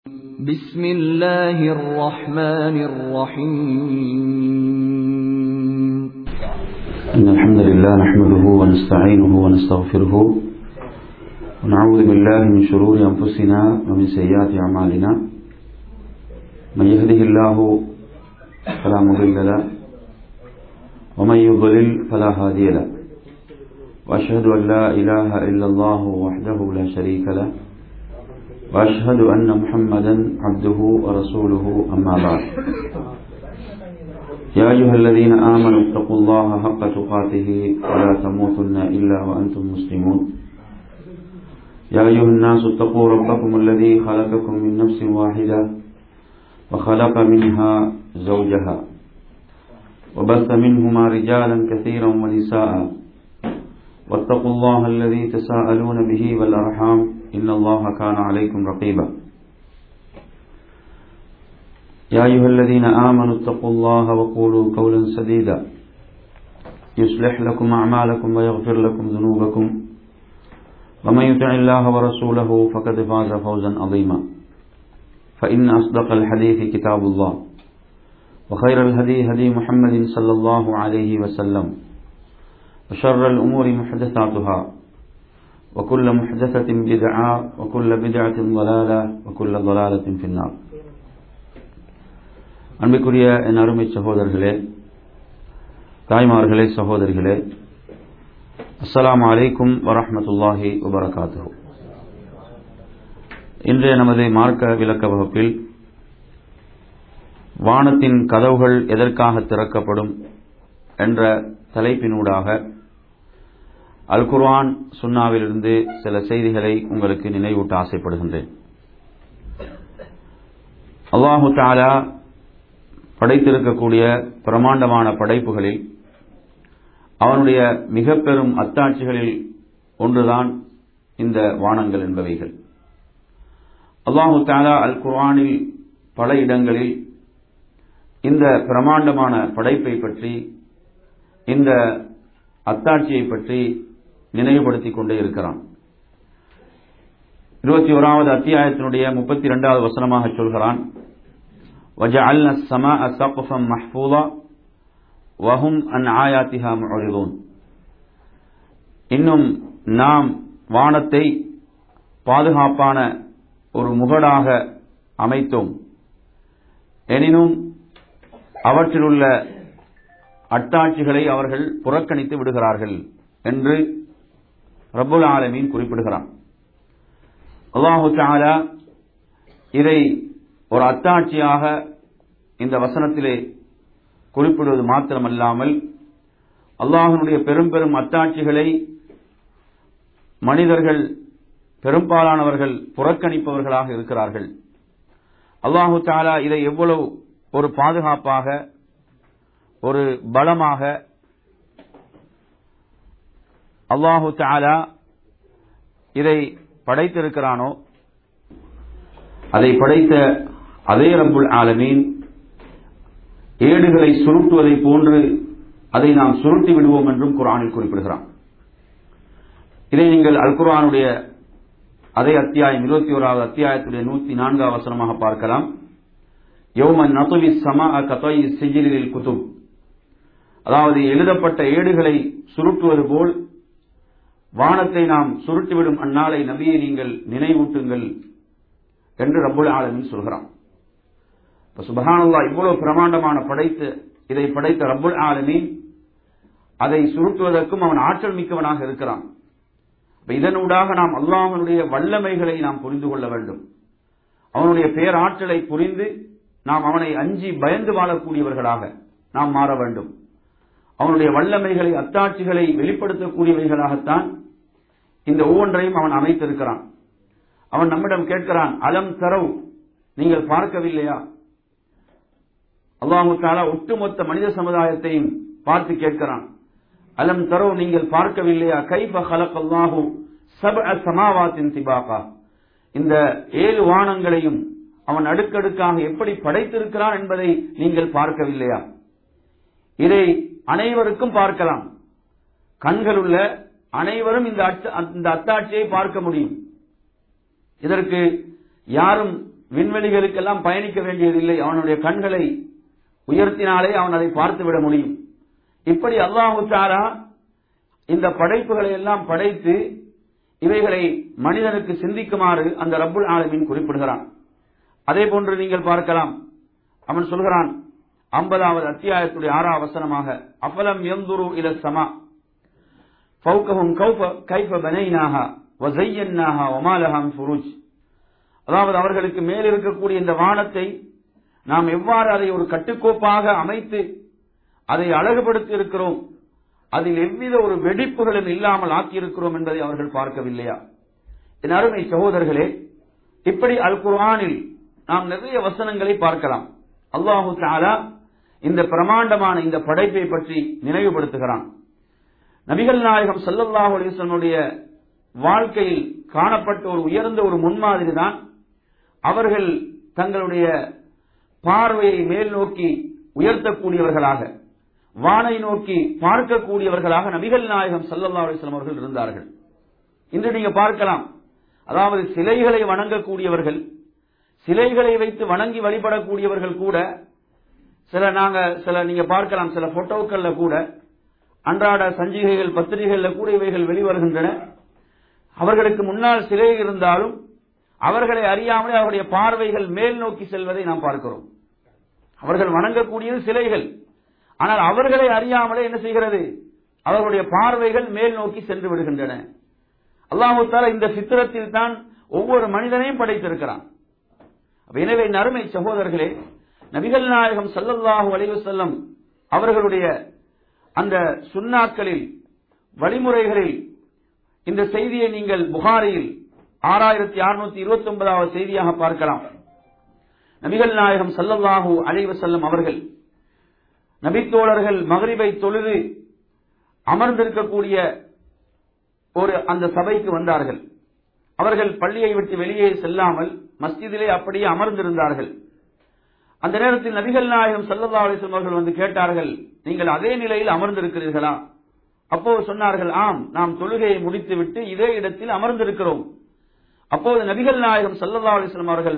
بسم الله الرحمن الرحيم إن الحمد لله نحمده ونستعينه ونستغفره ونعوذ بالله من شرور أنفسنا ومن سيئات أعمالنا من يهده الله فلا مضل له ومن يضلل فلا هادي له وأشهد أن لا إله إلا الله وحده لا شريك له وأشهد أن محمدا عبده ورسوله أما بعد يا أيها الذين آمنوا اتقوا الله حق تقاته ولا تموتن إلا وأنتم مسلمون يا أيها الناس اتقوا ربكم الذي خلقكم من نفس واحدة وخلق منها زوجها وبث منهما رجالا كثيرا ونساء واتقوا الله الذي تساءلون به والأرحام إن الله كان عليكم رقيبا يا أيها الذين آمنوا اتقوا الله وقولوا قولا سديدا يصلح لكم أعمالكم ويغفر لكم ذنوبكم ومن يطع الله ورسوله فقد فاز فوزا عظيما فإن أصدق الحديث كتاب الله وخير الهدي هدي محمد صلى الله عليه وسلم وشر الأمور محدثاتها وكل محدثة بدعة وكل بدعة ضلالة وكل ضلالة في النار அன்பிற்குரிய என் அருமை சகோதரர்களே தாய்மார்களே சகோதரிகளே அஸ்ஸலாமு அலைக்கும் வரஹமத்துல்லாஹி வபரகாத்து இன்றைய நமது மார்க்க விளக்க வகுப்பில் வானத்தின் கதவுகள் எதற்காக திறக்கப்படும் என்ற தலைப்பினூடாக அல் குர்ஆன் சுன்னாவிலிருந்து சில செய்திகளை உங்களுக்கு நினைவூட்ட ஆசைப்படுகின்றேன் அல்லாஹு தாலா படைத்திருக்கக்கூடிய பிரமாண்டமான படைப்புகளில் அவனுடைய மிக பெரும் அத்தாட்சிகளில் ஒன்றுதான் இந்த வானங்கள் என்பவைகள் அல்லாஹு தாலா அல் குர்ஆனில் பல இடங்களில் இந்த பிரமாண்டமான படைப்பை பற்றி இந்த அத்தாட்சியை பற்றி நினைவுபடுத்திக் கொண்டே இருக்கிறான் இருபத்தி ஓராவது அத்தியாயத்தினுடைய முப்பத்தி இரண்டாவது வசனமாக சொல்கிறான் وجعلنا السماء سقفا محفوظا وهم عن آياتها معرضون இன்னும் நாம் வானத்தை பாதுகாப்பான ஒரு முகடாக அமைத்தோம் எனினும் அவற்றிலுள்ள அட்டாட்சிகளை அவர்கள் புறக்கணித்து விடுகிறார்கள் என்று ரபுல் ஆலமீன் குறிப்பிடுகிறான் அல்லாஹு தாலா இதை ஒரு அத்தாட்சியாக இந்த வசனத்திலே குறிப்பிடுவது மாத்திரமல்லாமல் அல்லாஹனுடைய பெரும் பெரும் அத்தாட்சிகளை மனிதர்கள் பெரும்பாலானவர்கள் புறக்கணிப்பவர்களாக இருக்கிறார்கள் அல்லாஹு தாலா இதை எவ்வளவு ஒரு பாதுகாப்பாக ஒரு பலமாக அல்லாஹு தாலா இதை படைத்திருக்கிறானோ அதை படைத்த அதே ரப்புல் ஆலமீன் ஏடுகளை சுருட்டுவதை போன்று அதை நாம் சுருட்டி விடுவோம் என்றும் குரானில் குறிப்பிடுகிறான் இதை நீங்கள் அல் குரானுடைய அதே அத்தியாயம் இருபத்தி ஓராவது அத்தியாயத்துடைய நூத்தி நான்காவது வசனமாக பார்க்கலாம் யௌமன் நதுவி சமா கதொய் சிஜிலில் குதுப் அதாவது எழுதப்பட்ட ஏடுகளை சுருட்டுவது போல் வானத்தை நாம் சுருட்டிவிடும் அந்நாளை நபியை நீங்கள் நினைவூட்டுங்கள் என்று ரப்புல் ஆலமின் சொல்கிறான் இப்ப சுபஹானல்லா இவ்வளவு பிரமாண்டமான படைத்து இதை படைத்த ரப்புல் ஆலமீன் அதை சுருட்டுவதற்கும் அவன் ஆற்றல் மிக்கவனாக இருக்கிறான் இதனூடாக நாம் அல்லாஹனுடைய வல்லமைகளை நாம் புரிந்து கொள்ள வேண்டும் அவனுடைய பேராற்றலை புரிந்து நாம் அவனை அஞ்சி பயந்து வாழக்கூடியவர்களாக நாம் மாற வேண்டும் அவனுடைய வல்லமைகளை அத்தாட்சிகளை வெளிப்படுத்தக்கூடியவைகளாகத்தான் இந்த ஒவ்வொன்றையும் அவன் அமைத்திருக்கிறான் அவன் நம்மிடம் கேட்கிறான் அலம் தரவு நீங்கள் பார்க்கவில்லையா அல்லாஹு தாலா ஒட்டுமொத்த மனித சமுதாயத்தையும் பார்த்து கேட்கிறான் அலம் தரவு நீங்கள் பார்க்கவில்லையா கைப ஹலக் அல்லாஹு சப சமாவாத்தின் திபாகா இந்த ஏழு வானங்களையும் அவன் அடுக்கடுக்காக எப்படி படைத்திருக்கிறான் என்பதை நீங்கள் பார்க்கவில்லையா இதை அனைவருக்கும் பார்க்கலாம் கண்கள் உள்ள அனைவரும் இந்த அத்தாட்சியை பார்க்க முடியும் இதற்கு யாரும் விண்வெளிகளுக்கெல்லாம் பயணிக்க வேண்டியதில்லை அவனுடைய கண்களை உயர்த்தினாலே அவன் அதை பார்த்து விட முடியும் இப்படி அல்லாஹு தாரா இந்த படைப்புகளை எல்லாம் படைத்து இவைகளை மனிதனுக்கு சிந்திக்குமாறு அந்த ரப்புல் ஆலமீன் குறிப்பிடுகிறான் அதே போன்று நீங்கள் பார்க்கலாம் அவன் சொல்கிறான் ஐம்பதாவது அத்தியாயத்துடைய ஆறாம் வசனமாக அஃபலம் எந்துரு இல சமா ஃபௌகஹும் கௌஃப கைஃப பனைனாஹா வஸையன்னாஹா வமா லஹா மின் ஃபுரூஜ் அதாவது அவர்களுக்கு மேல் இருக்கக்கூடிய இந்த வானத்தை நாம் எவ்வாறு அதை ஒரு கட்டுக்கோப்பாக அமைத்து அதை அழகுபடுத்தி இருக்கிறோம் அதில் எவ்வித ஒரு வெடிப்புகளும் இல்லாமல் ஆக்கியிருக்கிறோம் என்பதை அவர்கள் பார்க்கவில்லையா என் அருமை சகோதரர்களே இப்படி அல் குர்ஆனில் நாம் நிறைய வசனங்களை பார்க்கலாம் அல்லாஹு தாலா இந்த பிரமாண்டமான இந்த படைப்பை பற்றி நினைவுபடுத்துகிறான் நபிகள் நாயகம் சல்லல்லாஹு அலிஸ்லனுடைய வாழ்க்கையில் காணப்பட்ட ஒரு உயர்ந்த ஒரு முன்மாதிரி தான் அவர்கள் தங்களுடைய பார்வையை மேல் நோக்கி உயர்த்தக்கூடியவர்களாக வானை நோக்கி பார்க்கக்கூடியவர்களாக நபிகள் நாயகம் சல்லல்லா அலிஸ்லாம் அவர்கள் இருந்தார்கள் இன்று நீங்க பார்க்கலாம் அதாவது சிலைகளை வணங்கக்கூடியவர்கள் சிலைகளை வைத்து வணங்கி வழிபடக்கூடியவர்கள் கூட சில நாங்க சில நீங்க பார்க்கலாம் சில போட்டோக்கள்ல கூட அன்றாட சஞ்சிகைகள் பத்திரிகைகள்ல கூட இவைகள் வெளிவருகின்றன அவர்களுக்கு முன்னால் சிலை இருந்தாலும் அவர்களை அறியாமலே அவருடைய பார்வைகள் மேல் நோக்கி செல்வதை நாம் பார்க்கிறோம் அவர்கள் வணங்கக்கூடியது சிலைகள் ஆனால் அவர்களை அறியாமலே என்ன செய்கிறது அவர்களுடைய பார்வைகள் மேல் நோக்கி சென்று விடுகின்றன அல்லாஹு தாலா இந்த சித்திரத்தில் தான் ஒவ்வொரு மனிதனையும் படைத்திருக்கிறான் எனவே நறுமை சகோதரர்களே நபிகள் நாயகம் சல்லல்லாஹு அலைவசல்லம் அவர்களுடைய அந்த சுண்ணாக்களில் வழிமுறைகளில் இந்த செய்தியை நீங்கள் புகாரியில் ஆறாயிரத்தி அறுநூத்தி இருபத்தி ஒன்பதாவது செய்தியாக பார்க்கலாம் நபிகள் நாயகம் சல்லல்லாஹு அலைவசல்லம் அவர்கள் நபித்தோழர்கள் மகரிபை தொழுது அமர்ந்திருக்கக்கூடிய ஒரு அந்த சபைக்கு வந்தார்கள் அவர்கள் பள்ளியை விட்டு வெளியே செல்லாமல் மஸ்ஜிதிலே அப்படியே அமர்ந்திருந்தார்கள் அந்த நேரத்தில் நபிகள் நாயகம் சல்லல்லா அலிஸ்லம் அவர்கள் வந்து கேட்டார்கள் நீங்கள் அதே நிலையில் அமர்ந்திருக்கிறீர்களா அப்போது சொன்னார்கள் ஆம் நாம் தொழுகையை முடித்துவிட்டு இதே இடத்தில் அமர்ந்திருக்கிறோம் அப்போது நபிகள் நாயகம் சல்லல்லா அலிஸ்லாம் அவர்கள்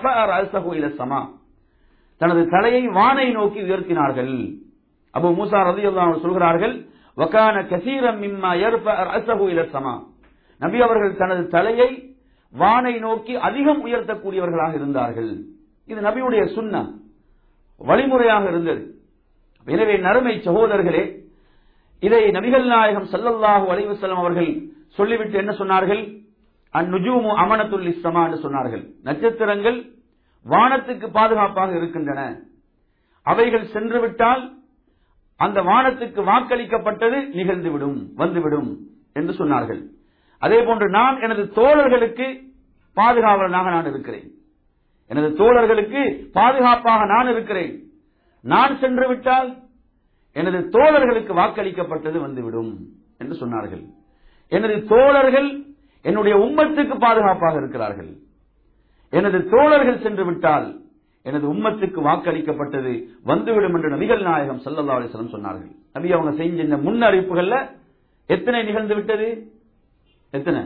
சமா தனது தலையை வானை நோக்கி உயர்த்தினார்கள் அபு மூசா ரதி சொல்கிறார்கள் வக்கான கசீரம் மிம்மா அரசகு இல சமா நபி அவர்கள் தனது தலையை வானை நோக்கி அதிகம் உயர்த்தக்கூடியவர்களாக இருந்தார்கள் இது நபியுடைய சுண்ண வழிமுறையாக இருந்தது எனவே நறுமை சகோதரர்களே இதை நபிகள் நாயகம் சல்லல்லாஹு அலைவசல்லம் அவர்கள் சொல்லிவிட்டு என்ன சொன்னார்கள் அந்நுஜூமு அமனத்துல் இஸ்லமா என்று சொன்னார்கள் நட்சத்திரங்கள் வானத்துக்கு பாதுகாப்பாக இருக்கின்றன அவைகள் சென்று விட்டால் அந்த வானத்துக்கு வாக்களிக்கப்பட்டது நிகழ்ந்துவிடும் வந்துவிடும் என்று சொன்னார்கள் அதே போன்று நான் எனது தோழர்களுக்கு பாதுகாவலனாக நான் இருக்கிறேன் எனது தோழர்களுக்கு பாதுகாப்பாக நான் இருக்கிறேன் நான் சென்று விட்டால் எனது தோழர்களுக்கு வாக்களிக்கப்பட்டது வந்துவிடும் என்று சொன்னார்கள் எனது தோழர்கள் என்னுடைய உம்மத்துக்கு பாதுகாப்பாக இருக்கிறார்கள் எனது தோழர்கள் சென்று விட்டால் எனது உம்மத்துக்கு வாக்களிக்கப்பட்டது வந்துவிடும் என்று நபிகள் நாயகம் சல்லல்லா அலிஸ்லம் சொன்னார்கள் நபி அவங்க செஞ்ச இந்த முன்னறிவிப்புகள்ல எத்தனை நிகழ்ந்து விட்டது எத்தனை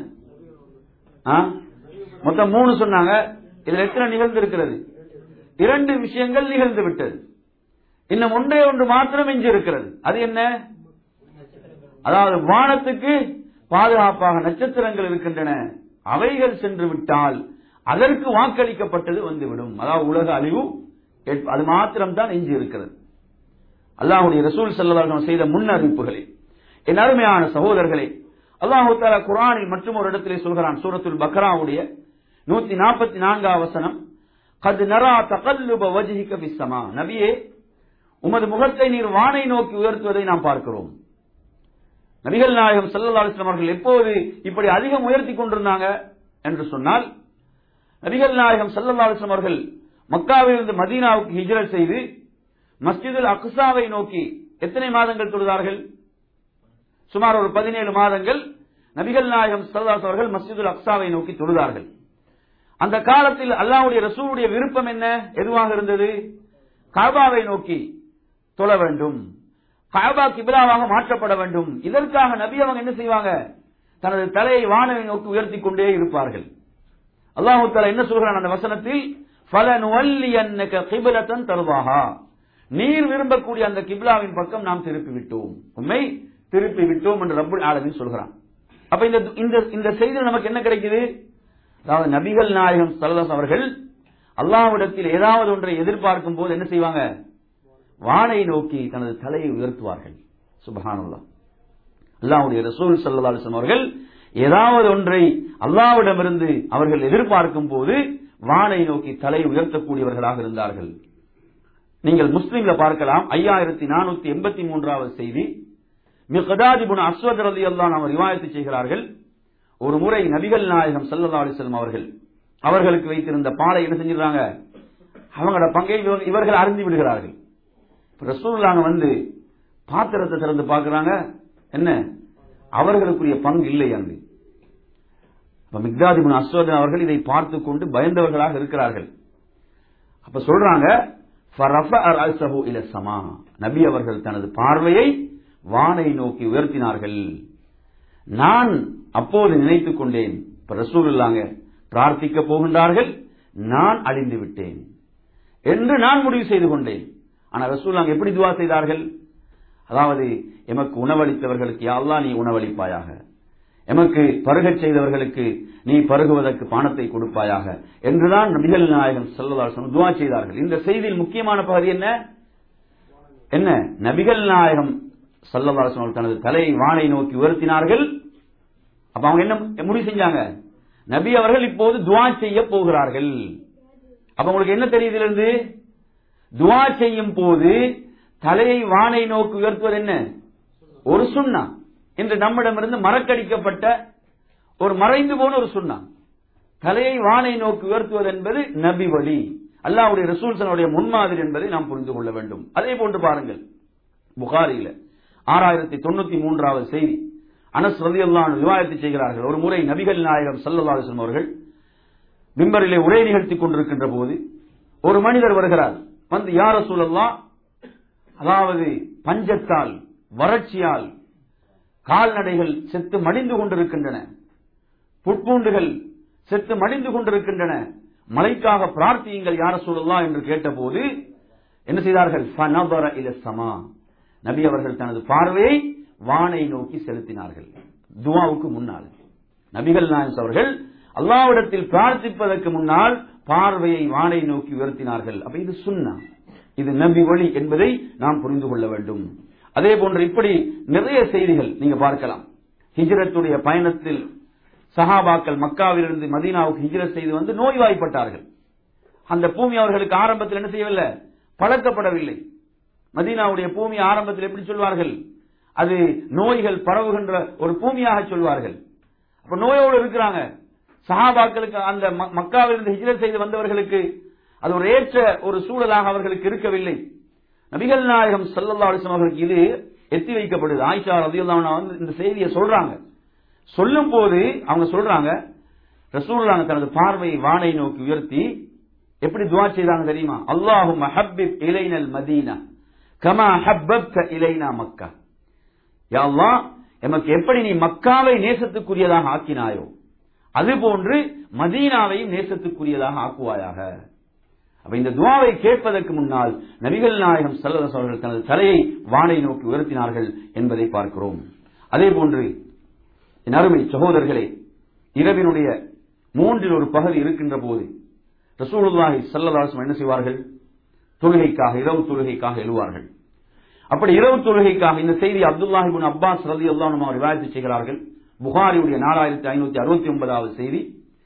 மொத்தம் மூணு சொன்னாங்க இதுல எத்தனை நிகழ்ந்து இருக்கிறது இரண்டு விஷயங்கள் நிகழ்ந்து விட்டது இன்னும் ஒன்றே ஒன்று மாத்திரம் எஞ்சி இருக்கிறது அது என்ன அதாவது வானத்துக்கு பாதுகாப்பாக நட்சத்திரங்கள் இருக்கின்றன அவைகள் சென்று விட்டால் அதற்கு வாக்களிக்கப்பட்டது வந்துவிடும் அதாவது உலக அழிவு அது மாத்திரம்தான் எஞ்சி இருக்கிறது அல்லாஹுடைய ரசூல் செல்லவர்கள் செய்த முன்னறிவிப்புகளை என் அருமையான சகோதரர்களே அல்லாஹு தாலா குரானில் மற்றும் ஒரு இடத்திலே சொல்கிறான் சூரத்துல் பக்ராவுடைய நூத்தி நாற்பத்தி நான்காம் வசனம் கது நரா தகல்லுப வஜிக்க பிசமா நபியே உமது முகத்தை நீர் வானை நோக்கி உயர்த்துவதை நாம் பார்க்கிறோம் நபிகள் நாயகம் சல்லா அலிஸ்லாம் அவர்கள் எப்போது இப்படி அதிகம் உயர்த்தி கொண்டிருந்தாங்க என்று சொன்னால் நபிகள் நாயகம் சல்லா அலிஸ்லாம் அவர்கள் மக்காவிலிருந்து மதீனாவுக்கு ஹிஜரத் செய்து மஸ்ஜிதுல் அக்சாவை நோக்கி எத்தனை மாதங்கள் தொழுதார்கள் சுமார் ஒரு பதினேழு மாதங்கள் நபிகள் நாயகம் சல்லாஸ் அவர்கள் மஸ்ஜிதுல் அக்சாவை நோக்கி தொழுதார்கள் அந்த காலத்தில் அல்லாவுடைய ரசூலுடைய விருப்பம் என்ன எதுவாக இருந்தது காபாவை நோக்கி தொழ வேண்டும் காபா கிபிலாவாக மாற்றப்பட வேண்டும் இதற்காக நபி அவங்க என்ன செய்வாங்க தனது தலையை வானவை நோக்கி உயர்த்தி கொண்டே இருப்பார்கள் அல்லாஹு தாலா என்ன சொல்கிறான் அந்த வசனத்தில் ஃபலனுவல்லியன்னக கிபிலத்தன் தருவாஹா நீர் விரும்பக்கூடிய அந்த கிப்லாவின் பக்கம் நாம் திருப்பி விட்டோம் உண்மை திருப்பி விட்டோம் என்று ரப்புல் ஆலமீன் சொல்கிறான் அப்ப இந்த இந்த இந்த செய்தியில் நமக்கு என்ன கிடைக்குது அதாவது நபிகள் நாயகம் சல்லல்லாஹு அவர்கள் அல்லாஹ்விடத்தில் ஏதாவது ஒன்றை எதிர்பார்க்கும் போது என்ன செய்வாங்க வானை நோக்கி தனது தலையை உயர்த்துவார்கள் சுபஹானல்லாஹ் அல்லாஹ்வுடைய ரசூல் ஸல்லல்லாஹு அலைஹி வஸல்லம் அவர்கள் ஏதாவது ஒன்றை அல்லாஹ்விடமிருந்து அவர்கள் எதிர்பார்க்கும் போது வானை நோக்கி தலை உயர்த்தக்கூடியவர்களாக இருந்தார்கள் நீங்கள் முஸ்லிம்ல பார்க்கலாம் ஐயாயிரத்தி நானூத்தி எண்பத்தி மூன்றாவது செய்தி மிகதாதிபுன் அஸ்வத் ரலி அல்லான் அவர் ரிவாயத்து செய்கிறார்கள் ஒரு முறை நபிகள் நாயகம் சல்லல்லா அலிஸ்லம் அவர்கள் அவர்களுக்கு வைத்திருந்த பாலை என்ன செஞ்சிடறாங்க அவங்களோட பங்கை இவங்க- இவர்கள் அறிந்து விடுகிறார்கள் இப்ப ரசூலுல்லாங்க வந்து பாத்திரத்தை திறந்து பார்க்கறாங்க என்ன அவர்களுக்குரிய பங்கு இல்லை அங்கு அப்ப மிக்தாதிபுன் அஸ்வத் அவர்கள் இதை பார்த்து கொண்டு பயந்தவர்களாக இருக்கிறார்கள் அப்ப சொல்றாங்க "ஃபரஃபஅ ரஅஸஹு இல ஸமா." நபி அவர்கள் தனது பார்வையை வானை நோக்கி உயர்த்தினார்கள் நான் அப்போது நினைத்துக் கொண்டேன் இப்ப ரசூலுல்லாங்க பிரார்த்திக்க போகின்றார்கள் நான் அழிந்து விட்டேன் என்று நான் முடிவு செய்து கொண்டேன் ஆனா ரசூலுல்லாங்க எப்படி துவா செய்தார்கள் அதாவது எமக்கு உணவளித்தவர்களுக்கு யா அல்லாஹ் நீ உணவளிப்பாயாக எமக்கு பருகச் செய்தவர்களுக்கு நீ பருகுவதற்கு பானத்தை கொடுப்பாயாக என்றுதான் நபிகள் நாயகம் செல்லதாசன் துவா செய்தார்கள் இந்த செய்தியில் முக்கியமான பகுதி என்ன என்ன நபிகள் நாயகம் சல்லதாசன் தனது தலையை வானை நோக்கி உயர்த்தினார்கள் அப்ப அவங்க என்ன முடிவு செஞ்சாங்க நபி அவர்கள் இப்போது துவா செய்ய போகிறார்கள் அப்ப உங்களுக்கு என்ன தெரியுது இதுல இருந்து துவா செய்யும் போது தலையை வானை நோக்கி உயர்த்துவது என்ன ஒரு சுண்ணா இன்று நம்மிடமிருந்து மறக்கடிக்கப்பட்ட ஒரு மறைந்து போன ஒரு சுண்ணா தலையை வானை நோக்கி உயர்த்துவது என்பது நபி வழி அல்லாஹ்வுடைய ரசூல்சனுடைய முன்மாதிரி என்பதை நாம் புரிந்து கொள்ள வேண்டும் அதே போன்று பாருங்கள் புகாரியில ஆறாயிரத்தி தொண்ணூத்தி மூன்றாவது செய்தி அனஸ் ரலியல்லாஹு அன்ஹு ரிவாயத்து செய்கிறார்கள் ஒரு முறை நபிகள் நாயகம் ஸல்லல்லாஹு அலைஹி வஸல்லம் அவர்கள் மிம்பரிலே உரை நிகழ்த்திக் கொண்டிருக்கின்ற போது ஒரு மனிதர் வருகிறார் வந்து யார் ரசூலல்லாஹ் அதாவது பஞ்சத்தால் வறட்சியால் கால்நடைகள் செத்து மடிந்து கொண்டிருக்கின்றன புட்பூண்டுகள் செத்து மடிந்து கொண்டிருக்கின்றன மழைக்காக பிரார்த்தியுங்கள் யார சொல்லலாம் என்று கேட்டபோது என்ன செய்தார்கள் ஃபனபர இல ஸமா. நபி அவர்கள் தனது பார்வையை வானை நோக்கி செலுத்தினார்கள் துவாவுக்கு முன்னால் நபிகள் நாயன்ஸ் அவர்கள் அல்லாவிடத்தில் பிரார்த்திப்பதற்கு முன்னால் பார்வையை வானை நோக்கி உயர்த்தினார்கள் அப்ப இது சுன்னா இது நபி வழி என்பதை நாம் புரிந்து கொள்ள வேண்டும் அதே போன்று இப்படி நிறைய செய்திகள் நீங்க பார்க்கலாம் ஹிஜ்ரத்துடைய பயணத்தில் சஹாபாக்கள் மக்காவிலிருந்து மதீனாவுக்கு ஹிஜ்ரத் செய்து வந்து நோய்வாய்ப்பட்டார்கள் அந்த பூமி அவர்களுக்கு ஆரம்பத்தில் என்ன செய்யவில்லை பழக்கப்படவில்லை மதீனாவுடைய பூமி ஆரம்பத்தில் எப்படி சொல்வார்கள் அது நோய்கள் பரவுகின்ற ஒரு பூமியாக சொல்வார்கள் அப்ப நோயோடு இருக்கிறாங்க சஹாபாக்களுக்கு அந்த ம- மக்காவிலிருந்து ஹிஜ்ரத் செய்து வந்தவர்களுக்கு அது ஒரு ஏற்ற ஒரு சூழலாக அவர்களுக்கு இருக்கவில்லை நபிகள் நாயகம் ஸல்லல்லாஹு அலைஹி வஸல்லம் அவர்களுக்கு இது எத்தி வைக்கப்படுது ஆயிஷா ரலியல்லாஹு அன்ஹா வந்து இந்த செய்தியை சொல்றாங்க சொல்லும் போது அவங்க சொல்றாங்க ரசூலுல்லாஹ் தனது பார்வையை வானை நோக்கி உயர்த்தி எப்படி துவா செய்தாங்க தெரியுமா அல்லாஹும் ஹப்பிப் இலைனல் மதீனா கமா ஹப்பப்த இலைனா மக்கா யா அல்லாஹ் எமக்கு எப்படி நீ மக்காவை நேசத்துக்குரியதாக ஆக்கினாயோ அதுபோன்று மதீனாவையும் நேசத்துக்குரியதாக ஆக்குவாயாக அப்ப இந்த துவாவை கேட்பதற்கு முன்னால் நபிகள் நாயகம் ஸல்லல்லாஹு அவர்கள் தனது தலையை வானை நோக்கி உயர்த்தினார்கள் என்பதை பார்க்கிறோம் அதே போன்று என் அருமை சகோதரர்களே இரவினுடைய மூன்றில் ஒரு பகுதி இருக்கின்ற போது ரசூலுல்லாஹி ஸல்லல்லாஹு அலைஹி வஸல்லம் என்ன செய்வார்கள் தொழுகைக்காக இரவு தொழுகைக்காக எழுவார்கள் அப்படி இரவு தொழுகைக்காக இந்த செய்தி அப்துல்லாஹி இப்னு அப்பாஸ் ரலியல்லாஹு அன்ஹு அவர் ரிவாயத் செய்கிறார்கள் புகாரியுடைய நாலாயிரத்தி ஐநூத்தி அறுபத்தி ஒன்பதாவது செய்தி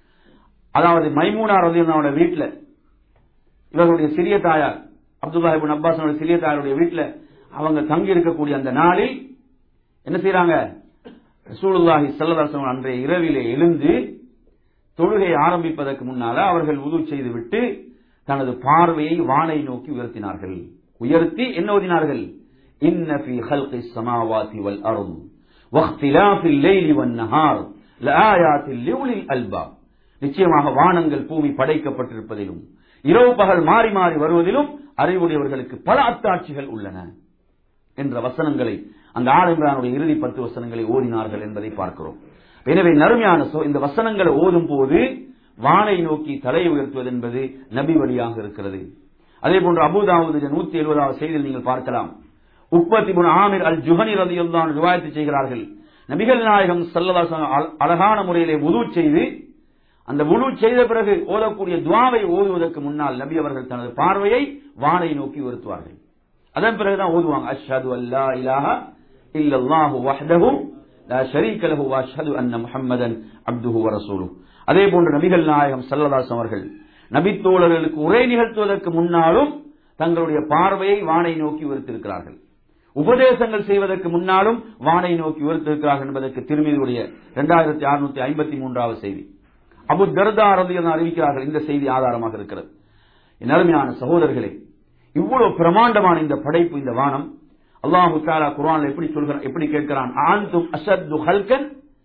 அதாவது மைமூனா ரலியல்லாஹு வீட்டுல இவர்களுடைய சிறிய தாயார் அப்துல்லா இப்னு அப்பாஸ் சிறிய தாயாருடைய வீட்டுல அவங்க தங்கி இருக்கக்கூடிய அந்த நாளில் என்ன செய்றாங்க ரசூலுல்லாஹி ஸல்லல்லாஹு அலைஹி வஸல்லம் அன்றைய இரவிலே எழுந்து தொழுகை ஆரம்பிப்பதற்கு முன்னால அவர்கள் உது செய்து விட்டு தனது பார்வையை வானை நோக்கி உயர்த்தினார்கள் உயர்த்தி என்ன ஓதினார்கள் இன்ன ஃபீ ஹல்கி ஸமாவாதி வல் அர்ض் வக்திலாஃபில் லைலி வன் நஹார் லஆயாத்தில் லிஉலில் அல்பாப் நிச்சயமாக வானங்கள் பூமி படைக்கப்பட்டிருப்பதிலும் இரவு பகல் மாறி மாறி வருவதிலும் அறிவுடையவர்களுக்கு பல அத்தாட்சிகள் உள்ளன என்ற வசனங்களை அந்த ஆலிம்ரானுடைய இறுதி பத்து வசனங்களை ஓதினார்கள் என்பதை பார்க்கிறோம் எனவே நறுமையான சோ- இந்த வசனங்களை ஓதும் போது வானை நோக்கி தலை உயர்த்துவது என்பது நபி வழியாக இருக்கிறது அதே போன்று அபுதாவுது நூத்தி எழுபதாவது செய்தியில் நீங்கள் பார்க்கலாம் உற்பத்தி முன் ஆமிர் அல் ஜுஹனி ரதியுல்லான் ரிவாயத்து செய்கிறார்கள் நபிகள் நாயகம் சல்லதாசன் அழகான முறையிலே உது செய்து அந்த உது செய்த பிறகு ஓதக்கூடிய துவாவை ஓதுவதற்கு முன்னால் நபி அவர்கள் தனது பார்வையை வானை நோக்கி உயர்த்துவார்கள் அதன் பிறகுதான் ஓதுவாங்க அஷ்ஹது அல்லா இலாஹ இல்லல்லாஹு வஹ்தஹு லா ஷரீக லஹு வ அஷ்ஹது அன்ன முஹம்மதன் அப்துஹு வ ரசூலுஹு அதே போன்று நபிகள் நாயகம் சல்லதாஸ் அவர்கள் நபித்தோழர்களுக்கு உரை நிகழ்த்துவதற்கு முன்னாலும் தங்களுடைய பார்வையை வானை நோக்கி உயர்த்திருக்கிறார்கள் உபதேசங்கள் செய்வதற்கு முன்னாலும் வானை நோக்கி உயர்த்திருக்கிறார்கள் என்பதற்கு திருமதியுடைய இரண்டாயிரத்தி அறுநூத்தி ஐம்பத்தி மூன்றாவது செய்தி அபு தர்தா ரதியன் அறிவிக்கிறார்கள் இந்த செய்தி ஆதாரமாக இருக்கிறது என் அருமையான சகோதரர்களே இவ்வளவு பிரமாண்டமான இந்த படைப்பு இந்த வானம் அல்லாஹு தாலா குரான் எப்படி சொல்கிறான் எப்படி கேட்கிறான் ஆந்தும் அசத்து ஹல்கன்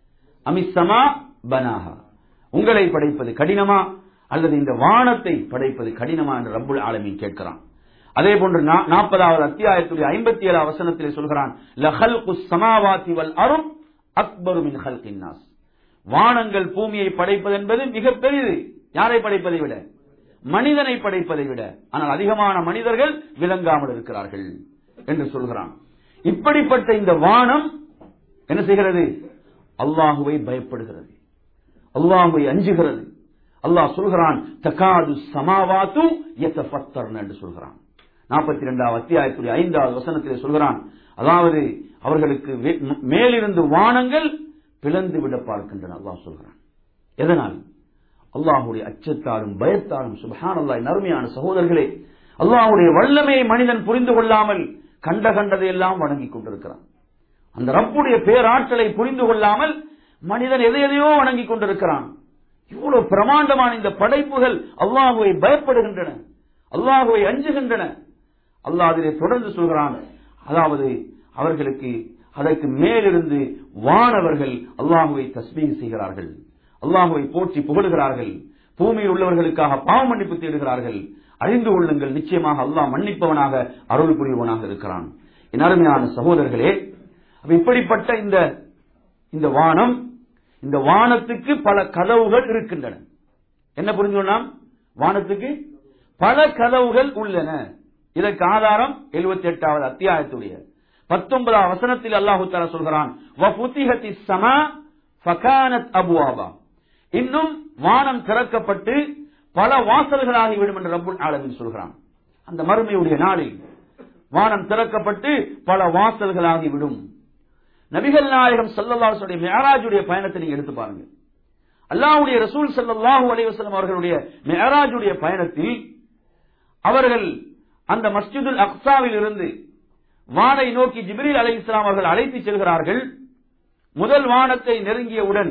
அமிசமா பனாஹா உங்களை படைப்பது கடினமா அல்லது இந்த வானத்தை படைப்பது கடினமா என்று ரப்புல் ஆலமீன் கேட்கிறான் அதே போன்று நாற்பதாவது அத்தியாயத்துடைய ஐம்பத்தி ஏழு வசனத்திலே சொல்கிறான் லஹல்கு சமாவாத்தி வல் அரும் அக்பரு மின் ஹல்கின் நாஸ் வானங்கள் பூமியை படைப்பது என்பது மிக பெரிது யாரை படைப்பதை விட மனிதனை படைப்பதை விட ஆனால் அதிகமான மனிதர்கள் விளங்காமல் இருக்கிறார்கள் என்று சொல்கிறான் இப்படிப்பட்ட இந்த வானம் என்ன செய்கிறது அல்லாஹுவை பயப்படுகிறது அல்லாஹுவை அஞ்சுகிறது அல்லாஹ் சொல்கிறான் தகாது சமாவாத்து எத்தபத்தர்ன என்று சொல்கிறான் நாற்பத்தி இரண்டாவது அத்தியாயத்துடைய ஐந்தாவது வசனத்திலே சொல்கிறான் அதாவது அவர்களுக்கு மேலிருந்து வானங்கள் பிளந்து விட பார்க்கின்றன அல்லாஹ் சொல்கிறான் எதனால் அல்லாஹுடைய அச்சத்தாலும் பயத்தாலும் சுபஹான் அல்லாஹ் நறுமையான சகோதரர்களே அல்லாஹுடைய வல்லமையை மனிதன் புரிந்து கொள்ளாமல் கண்ட கண்டதை எல்லாம் வணங்கிக் கொண்டிருக்கிறான் அந்த ரப்புடைய பேராற்றலை புரிந்து கொள்ளாமல் மனிதன் எதை எதையோ வணங்கிக் கொண்டிருக்கிறான் இவ்வளவு பிரமாண்டமான இந்த படைப்புகள் அல்லாஹுவை பயப்படுகின்றன அல்லாஹுவை அஞ்சுகின்றன அல்லாஹ் அதிலே தொடர்ந்து சொல்கிறான் அதாவது அவர்களுக்கு அதற்கு மேலிருந்து வானவர்கள் அல்லாஹுவை தஸ்மீக செய்கிறார்கள் அல்லாஹுவை போற்றி புகழுகிறார்கள் பூமியில் உள்ளவர்களுக்காக பாவ மன்னிப்பு தேடுகிறார்கள் அறிந்து கொள்ளுங்கள் நிச்சயமாக அல்லாஹ் மன்னிப்பவனாக அருள் புரிவனாக இருக்கிறான் என் அருமையான சகோதரர்களே இப்படிப்பட்ட இந்த இந்த வானம் இந்த வானத்துக்கு பல கதவுகள் இருக்கின்றன என்ன புரிஞ்சுக்கணும் வானத்துக்கு பல கதவுகள் உள்ளன இதற்கு ஆதாரம் எழுபத்தி எட்டாவது அத்தியாயத்துடைய பத்தொன்பதாம் வசனத்தில் அல்லாஹு தாலா சொல்கிறான் அபுவாபா இன்னும் வானம் திறக்கப்பட்டு பல வாசல்களாகிவிடும் என்று ரப்புல் ஆலமின் சொல்கிறான் அந்த மறுமையுடைய நாளில் வானம் திறக்கப்பட்டு பல வாசல்களாகிவிடும் நபிகள் நாயகம் சல்லல்லாஹுடைய மேராஜுடைய பயணத்தை நீங்க எடுத்து பாருங்க அல்லாஹுடைய ரசூல் சல்லாஹூ அலைவசலம் அவர்களுடைய மேராஜுடைய பயணத்தில் அவர்கள் அந்த மஸ்ஜிதுல் அக்சாவில் இருந்து வானை நோக்கி ஜிப்ரீல் அலை இஸ்லாம் அவர்கள் அழைத்து செல்கிறார்கள் முதல் வானத்தை நெருங்கியவுடன்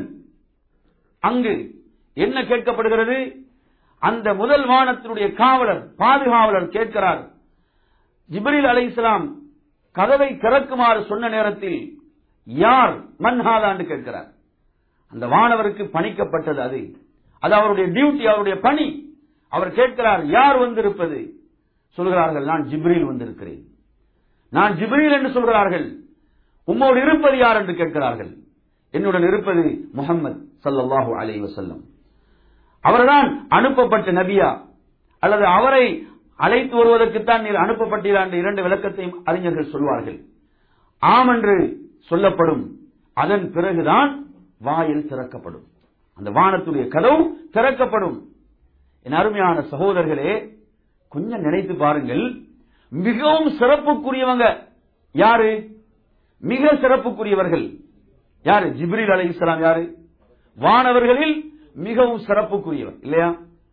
அங்கு என்ன கேட்கப்படுகிறது அந்த முதல் வானத்தினுடைய காவலர் பாதுகாவலர் கேட்கிறார் ஜிப்ரீல் அலை இஸ்லாம் கதவை திறக்குமாறு சொன்ன நேரத்தில் யார் மன்ஹாதா என்று கேட்கிறார் அந்த வானவருக்கு பணிக்கப்பட்டது அது அது அவருடைய டியூட்டி அவருடைய பணி அவர் கேட்கிறார் யார் வந்திருப்பது சொல்கிறார்கள் நான் ஜிப்ரீல் வந்திருக்கிறேன் நான் ஜிப்ரீல் என்று சொல்கிறார்கள் உம்மோடு இருப்பது யார் என்று கேட்கிறார்கள் என்னுடன் இருப்பது முகமது சல்லாஹூ அலை வசல்லம் அவர்தான் அனுப்பப்பட்ட நபியா அல்லது அவரை அழைத்து வருவதற்குத்தான் நீர் அனுப்பப்பட்டீரா என்ற இரண்டு விளக்கத்தையும் அறிஞர்கள் சொல்வார்கள் ஆம் என்று சொல்லப்படும் அதன் பிறகுதான் வாயில் திறக்கப்படும் அந்த வானத்துடைய கதவு திறக்கப்படும் என் அருமையான சகோதரர்களே கொஞ்சம் நினைத்து பாருங்கள் மிகவும் சிறப்புக்குரியவங்க யாரு மிக சிறப்புக்குரியவர்கள் யாரு ஜிப்ரீல் அலை இஸ்லாம் யாரு வானவர்களில் மிகவும் சிறப்புக்குரியவர் இல்லையா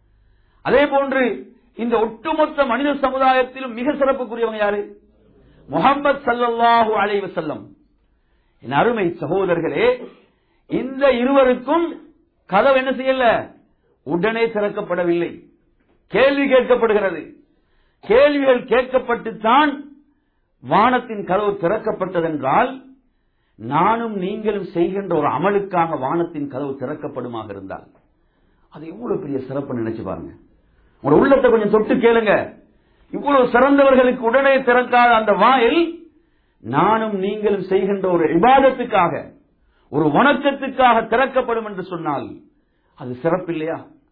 அதே போன்று இந்த ஒட்டுமொத்த மனித சமுதாயத்திலும் மிக சிறப்புக்குரியவங்க யாரு முகமது சல்லாஹூ அலை வசல்லம் என் அருமை சகோதரர்களே இந்த இருவருக்கும் கதவு என்ன செய்யல உடனே திறக்கப்படவில்லை கேள்வி கேட்கப்படுகிறது கேள்விகள் கேட்கப்பட்டுத்தான் வானத்தின் கதவு திறக்கப்பட்டதென்றால் நானும் நீங்களும் செய்கின்ற ஒரு அமலுக்காக வானத்தின் கதவு திறக்கப்படுமாக இருந்தால் அது எவ்வளவு பெரிய சிறப்பு நினைச்சு பாருங்க உங்களோட உள்ளத்தை கொஞ்சம் தொட்டு கேளுங்க இவ்வளவு சிறந்தவர்களுக்கு உடனே திறக்காத அந்த வாயில் நானும் நீங்களும் செய்கின்ற ஒரு விவாதத்துக்காக ஒரு வணக்கத்துக்காக திறக்கப்படும் என்று சொன்னால் அது சிறப்பு இல்லையா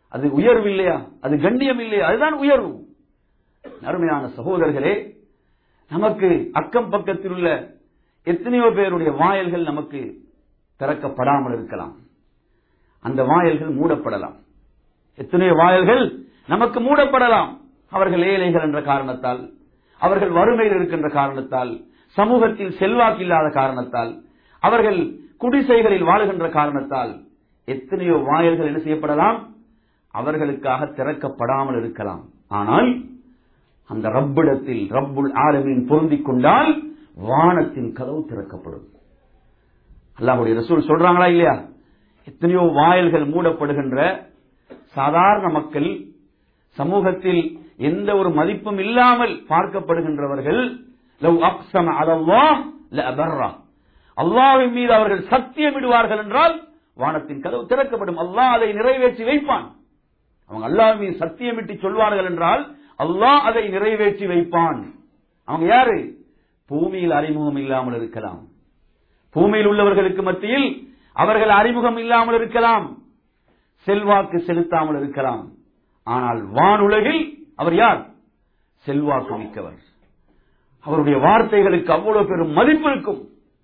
அது உயர்வு இல்லையா அது கண்ணியம் இல்லையா அதுதான் உயர்வு அருமையான சகோதரர்களே நமக்கு அக்கம் பக்கத்தில் உள்ள எத்தனையோ பேருடைய வாயல்கள் நமக்கு திறக்கப்படாமல் இருக்கலாம் அந்த வாயல்கள் மூடப்படலாம் எத்தனையோ வாயல்கள் நமக்கு மூடப்படலாம் அவர்கள் ஏழைகள் என்ற காரணத்தால் அவர்கள் வறுமையில் இருக்கின்ற காரணத்தால் சமூகத்தில் செல்வாக்கு இல்லாத காரணத்தால் அவர்கள் குடிசைகளில் வாழுகின்ற காரணத்தால் எத்தனையோ வாயல்கள் என்ன செய்யப்படலாம் அவர்களுக்காக திறக்கப்படாமல் இருக்கலாம் ஆனால் அந்த ரப்பிடத்தில் ரப்புல் ஆலமின் பொருந்திக் கொண்டால் வானத்தின் கதவு திறக்கப்படும் அல்லாஹுடைய ரசூல் சொல்றாங்களா இல்லையா எத்தனையோ வாயல்கள் மூடப்படுகின்ற சாதாரண மக்கள் சமூகத்தில் எந்த ஒரு மதிப்பும் இல்லாமல் பார்க்கப்படுகின்றவர்கள் லவ் அக்ஸம அலல்லாஹ் லஅபர்ரா அல்லாஹ்வின் மீது அவர்கள் சத்தியமிடுவார்கள் என்றால் வானத்தின் கதவு திறக்கப்படும் அல்லாஹ் அதை நிறைவேற்றி வைப்பான் அவங்க அல்லாஹ் மீது சத்தியமிட்டு சொல்வார்கள் என்றால் அல்லாஹ் அதை நிறைவேற்றி வைப்பான் அவங்க யாரு பூமியில் அறிமுகம் இல்லாமல் இருக்கலாம் பூமியில் உள்ளவர்களுக்கு மத்தியில் அவர்கள் அறிமுகம் இல்லாமல் இருக்கலாம் செல்வாக்கு செலுத்தாமல் இருக்கலாம் ஆனால் வானுலகில் அவர் யார் செல்வாக்கு மிக்கவர் அவருடைய வார்த்தைகளுக்கு அவ்வளவு பெரும் மதிப்பு இருக்கும்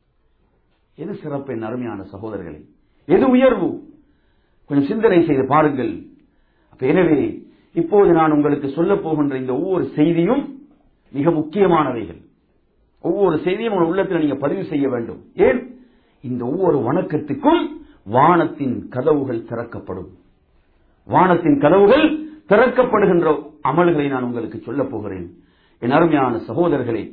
எது சிறப்பு என் அருமையான சகோதரர்களே எது உயர்வு கொஞ்சம் சிந்தனை செய்து பாருங்கள் அப்ப எனவே இப்போது நான் உங்களுக்கு சொல்ல போகின்ற இந்த ஒவ்வொரு செய்தியும் மிக முக்கியமானவைகள் ஒவ்வொரு செய்தியும் உங்கள் உள்ளத்தில் நீங்க பதிவு செய்ய வேண்டும் ஏன் இந்த ஒவ்வொரு வணக்கத்துக்கும் வானத்தின் கதவுகள் திறக்கப்படும் வானத்தின் கதவுகள் திறக்கப்படுகின்ற அமல்களை நான் உங்களுக்கு சொல்ல போகிறேன் என் அருமையான சகோதரர்களே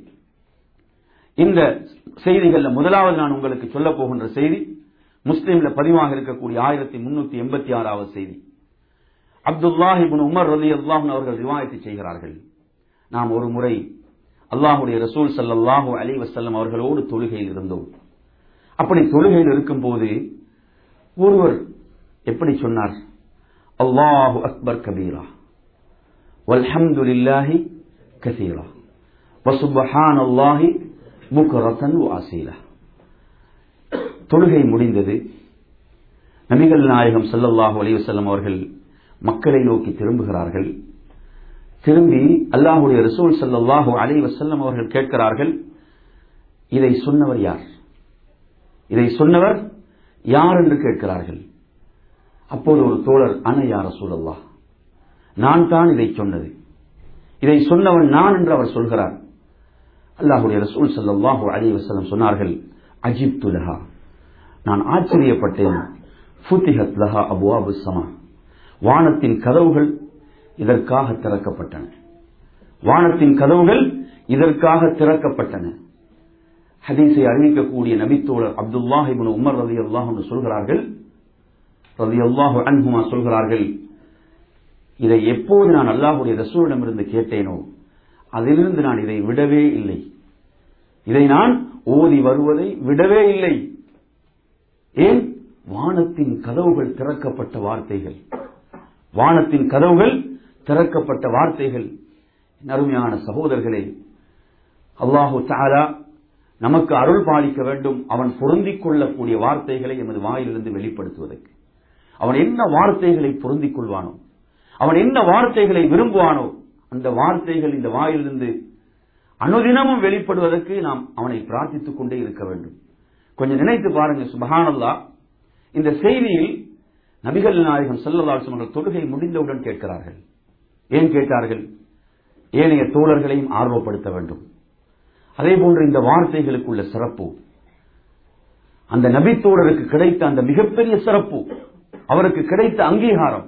இந்த செய்திகள்ல முதலாவது நான் உங்களுக்கு சொல்ல போகின்ற செய்தி முஸ்லீம்ல பதிவாக இருக்கக்கூடிய ஆயிரத்தி முன்னூத்தி எண்பத்தி ஆறாவது செய்தி அப்துல்லாஹிபின் உமர் ரலி அல்லாஹன் அவர்கள் ரிவாயத்து செய்கிறார்கள் நாம் ஒரு முறை அல்லாஹுடைய ரசூல் சல்லாஹூ அலி வசல்லம் அவர்களோடு தொழுகையில் இருந்தோம் அப்படி தொழுகையில் இருக்கும் போது ஒருவர் எப்படி சொன்னார் அல்லாஹு அக்பர் கபீரா வல்ஹம்துலில்லாஹி கசீரா வசுபஹான் அல்லாஹி புக்ரத்தன் வாசீலா தொழுகை முடிந்தது நபிகள் நாயகம் ஸல்லல்லாஹு அலைஹி வஸல்லம் அவர்கள் மக்களை நோக்கி திரும்புகிறார்கள் திரும்பி அல்லாஹுடைய ரசூல் ஸல்லல்லாஹு அலைஹி வஸல்லம் அவர்கள் கேட்கிறார்கள் இதை சொன்னவர் யார் இதை சொன்னவர் யார் என்று கேட்கிறார்கள் அப்போது ஒரு தோழர் அன யார் ரசூலல்லாஹ் நான் தான் இதை சொன்னது இதை சொன்னவன் நான் என்று அவர் சொல்கிறார் அல்லாஹுடைய ரசூல் ஸல்லல்லாஹு அலைஹி வஸல்லம் சொன்னார்கள் அஜிப்து லஹா நான் ஆச்சரியப்பட்டேன் ஃபுத்திஹத் லஹா அபுவாபு சமா வானத்தின் கதவுகள் இதற்காக திறக்கப்பட்டன வானத்தின் கதவுகள் இதற்காக திறக்கப்பட்டன ஹதீஸை அறிவிக்கக்கூடிய நபித்தோழர் அப்துல்லாஹிபின் உமர் ரதி அல்லாஹ் சொல்கிறார்கள் ரதி அல்லாஹு அன்ஹுமா சொல்கிறார்கள் இதை எப்போது நான் அல்லாஹுடைய ரசூலிடமிருந்து கேட்டேனோ அதிலிருந்து நான் இதை விடவே இல்லை இதை நான் ஓதி வருவதை விடவே இல்லை ஏன் வானத்தின் கதவுகள் திறக்கப்பட்ட வார்த்தைகள் வானத்தின் கதவுகள் திறக்கப்பட்ட வார்த்தைகள் அருமையான சகோதரர்களே அல்லாஹு தாலா நமக்கு அருள் பாலிக்க வேண்டும் அவன் பொருந்திக் கொள்ளக்கூடிய வார்த்தைகளை எமது வாயிலிருந்து வெளிப்படுத்துவதற்கு அவன் என்ன வார்த்தைகளை பொருந்திக் கொள்வானோ அவன் என்ன வார்த்தைகளை விரும்புவானோ அந்த வார்த்தைகள் இந்த வாயிலிருந்து அனுதினமும் வெளிப்படுவதற்கு நாம் அவனை பிரார்த்தித்துக் கொண்டே இருக்க வேண்டும் கொஞ்சம் நினைத்து பாருங்க சுபஹானல்லா இந்த செய்தியில் நபிகள் நாயகம் செல்லலாசம் அவர்கள் தொழுகை முடிந்தவுடன் கேட்கிறார்கள் ஏன் கேட்டார்கள் ஏனைய தோழர்களையும் ஆர்வப்படுத்த வேண்டும் அதே போன்று இந்த வார்த்தைகளுக்குள்ள சிறப்பு அந்த நபித்தோழருக்கு கிடைத்த அந்த மிகப்பெரிய சிறப்பு அவருக்கு கிடைத்த அங்கீகாரம்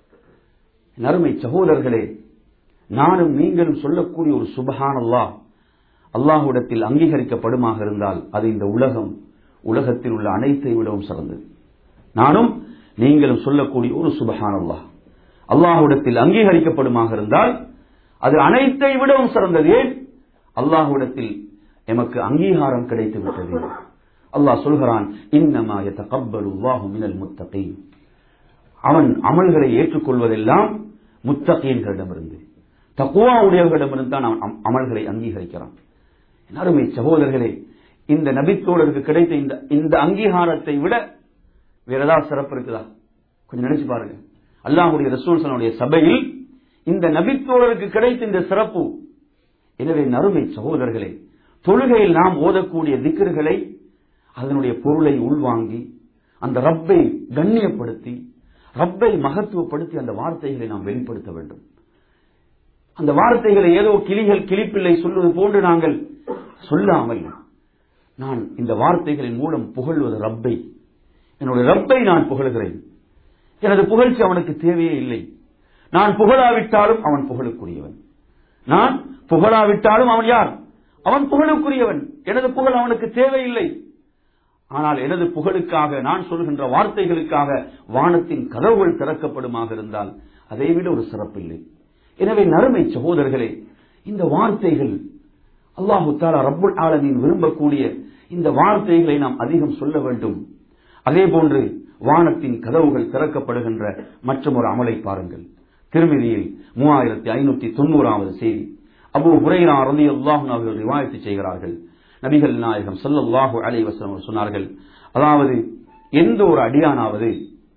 நறுமை சகோதரர்களே நானும் நீங்களும் சொல்லக்கூடிய ஒரு சுபஹானல்லா அல்லாஹுடத்தில் அங்கீகரிக்கப்படுமாக இருந்தால் அது இந்த உலகம் உலகத்தில் உள்ள அனைத்தை விடவும் சிறந்தது நானும் நீங்களும் சொல்லக்கூடிய ஒரு சுபஹானல்லா அல்லாஹுடத்தில் அங்கீகரிக்கப்படுமாக இருந்தால் அது அனைத்தை விடவும் சிறந்தது ஏன் அல்லாஹுடத்தில் எமக்கு அங்கீகாரம் கிடைத்து விட்டது அல்லாஹ் சொல்கிறான் இன்னமா யதகப்பலு அல்லாஹு மினல் முத்தகீன் அவன் அமல்களை ஏற்றுக்கொள்வதெல்லாம் முத்தகீன்களிடமிருந்து தக்குவா உடையவர்களிடமிருந்து தான் அவன் அமல்களை அங்கீகரிக்கிறான் அருமை சகோதரர்களே இந்த நபித்தோழருக்கு கிடைத்த இந்த இந்த அங்கீகாரத்தை விட வேற ஏதாவது சிறப்பு இருக்குதா கொஞ்சம் நினைச்சு பாருங்க அல்லாஹுடைய ரசூல்சனுடைய சபையில் இந்த நபித்தோழருக்கு கிடைத்த இந்த சிறப்பு எனவே நறுமை சகோதரர்களே தொழுகையில் நாம் ஓதக்கூடிய திக்கர்களை அதனுடைய பொருளை உள்வாங்கி அந்த ரப்பை கண்ணியப்படுத்தி ரப்பை மகத்துவப்படுத்தி அந்த வார்த்தைகளை நாம் வெளிப்படுத்த வேண்டும் அந்த வார்த்தைகளை ஏதோ கிளிகள் கிளிப்பிள்ளை சொல்வது போன்று நாங்கள் சொல்லாமல் நான் இந்த வார்த்தைகளின் மூலம் புகழ்வது ரப்பை என்னுடைய ரப்பை நான் புகழ்கிறேன் எனது புகழ்ச்சி அவனுக்கு தேவையே இல்லை நான் புகழாவிட்டாலும் அவன் புகழுக்குரியவன் நான் புகழாவிட்டாலும் அவன் யார் அவன் புகழுக்குரியவன் எனது புகழ் அவனுக்கு தேவையில்லை ஆனால் எனது புகழுக்காக நான் சொல்கின்ற வார்த்தைகளுக்காக வானத்தின் கதவுகள் திறக்கப்படுமாக இருந்தால் அதை விட ஒரு சிறப்பில்லை எனவே நறுமை சகோதரர்களே இந்த வார்த்தைகள் அல்லாஹு தாலா ரப்புல் ஆலமீன் விரும்பக்கூடிய இந்த வார்த்தைகளை நாம் அதிகம் சொல்ல வேண்டும் அதே போன்று வானத்தின் கதவுகள் திறக்கப்படுகின்ற மற்றும் ஒரு அமலை பாருங்கள் திருமதியில் மூவாயிரத்தி ஐநூத்தி தொண்ணூறாவது செய்தி அபு ஹுரைரா ரதி அல்லாஹ் அவர்கள் ரிவாயத்து செய்கிறார்கள் நபிகள் நாயகம் ஸல்லல்லாஹு அலைஹி வஸல்லம் சொன்னார்கள் அதாவது எந்த ஒரு அடியானாவது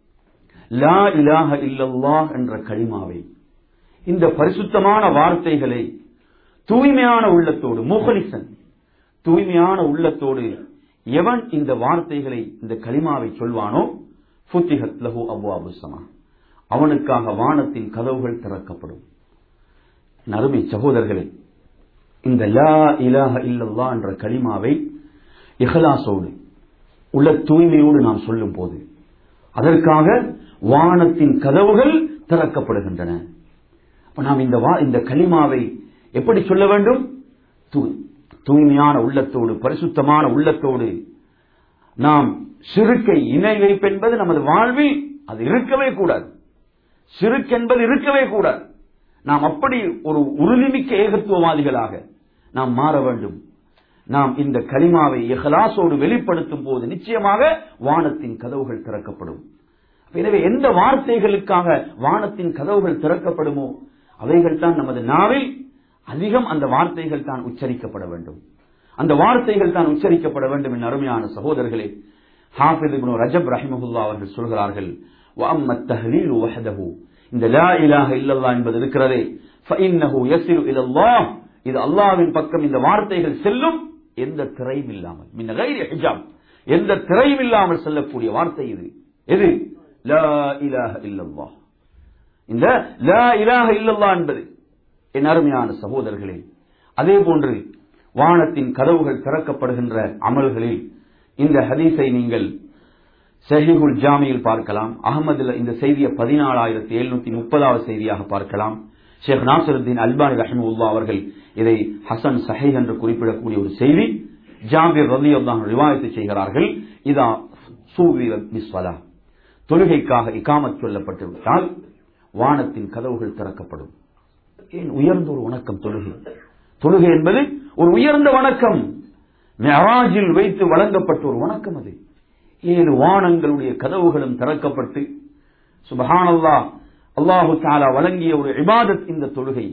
லா இலாஹ இல்லல்லாஹ் என்ற கலிமாவை இந்த பரிசுத்தமான வார்த்தைகளை தூய்மையான உள்ளத்தோடு முகலிசன் தூய்மையான உள்ளத்தோடு எவன் இந்த வார்த்தைகளை இந்த கலிமாவை சொல்வானோ ஃபுத்திஹத் லஹு அபுவாபு சமா அவனுக்காக வானத்தின் கதவுகள் திறக்கப்படும் நறுமை சகோதரர்களே இந்த லா இலாஹ இல்லல்லா என்ற கலிமாவை இஹலாசோடு உள்ள தூய்மையோடு நாம் சொல்லும் போது அதற்காக வானத்தின் கதவுகள் திறக்கப்படுகின்றன அப்ப நாம் இந்த வா- இந்த கலிமாவை எப்படி சொல்ல வேண்டும் தூ- தூய்மையான உள்ளத்தோடு பரிசுத்தமான உள்ளத்தோடு நாம் சிறுக்கை இணை வைப்பென்பது நமது வாழ்வில் அது இருக்கவே கூடாது சிறுக்கு என்பது இருக்கவே கூடாது நாம் அப்படி ஒரு உறுதிமிக்க ஏகத்துவவாதிகளாக நாம் மாற வேண்டும் நாம் இந்த கலிமாவை இஹலாசோடு வெளிப்படுத்தும் போது நிச்சயமாக வானத்தின் கதவுகள் திறக்கப்படும் எனவே எந்த வார்த்தைகளுக்காக வானத்தின் கதவுகள் திறக்கப்படுமோ அவைகள் தான் நமது நாவில் அதிகம் அந்த வார்த்தைகள் தான் உச்சரிக்கப்பட வேண்டும் அந்த வார்த்தைகள் தான் உச்சரிக்கப்பட வேண்டும் என் அருமையான சகோதரர்களே ஹாஃபித் இப்னு ரஜப் ரஹிமஹுல்லா அவர்கள் சொல்கிறார்கள் وَأَمَّا التَّهْلِيلُ وَحْدَهُ இந்த லா இலாஹ இல்லல்லாஹ் என்பது இருக்கிறதே فَإِنَّهُ يَصِلُ إِلَى اللَّهِ இது அல்லாஹ்வின் பக்கம் இந்த வார்த்தைகள் செல்லும் எந்த திரையும் இல்லாமல் மின் غير حجاب எந்த திரையும் இல்லாமல் செல்லக்கூடிய வார்த்தை இது எது லா இலாஹ இல்லல்லாஹ் இந்த லா இலாஹ இல்லல்லாஹ் என்பது என் அருமையான சகோதரர்களே அதே போன்று வானத்தின் கதவுகள் திறக்கப்படுகின்ற அமல்களில் இந்த ஹதீஸை நீங்கள் சஹீஹுல் ஜாமியில் பார்க்கலாம் அகமதுல இந்த செய்தியை பதினாலாயிரத்தி எழுநூத்தி முப்பதாவது செய்தியாக பார்க்கலாம் ஷேக் நாசருத்தீன் அல்பானி ரஹிமுல்லா அவர்கள் இதை ஹசன் சஹீஹ் என்று குறிப்பிடக்கூடிய ஒரு செய்தி ஜாபிர் ரதி அல்லாஹ் ரிவாயத்து செய்கிறார்கள் இதா சூவி மிஸ்வலா தொழுகைக்காக இகாமத் சொல்லப்பட்டு விட்டால் வானத்தின் கதவுகள் திறக்கப்படும் ஏன் உயர்ந்த ஒரு வணக்கம் தொழுகை தொழுகை என்பது ஒரு உயர்ந்த வணக்கம் மெராஜில் வைத்து வழங்கப்பட்ட ஒரு வணக்கம் அது ஏழு வானங்களுடைய கதவுகளும் திறக்கப்பட்டு சுபஹானல்லா அல்லாஹு தாலா வழங்கிய ஒரு இபாதத் இந்த தொழுகை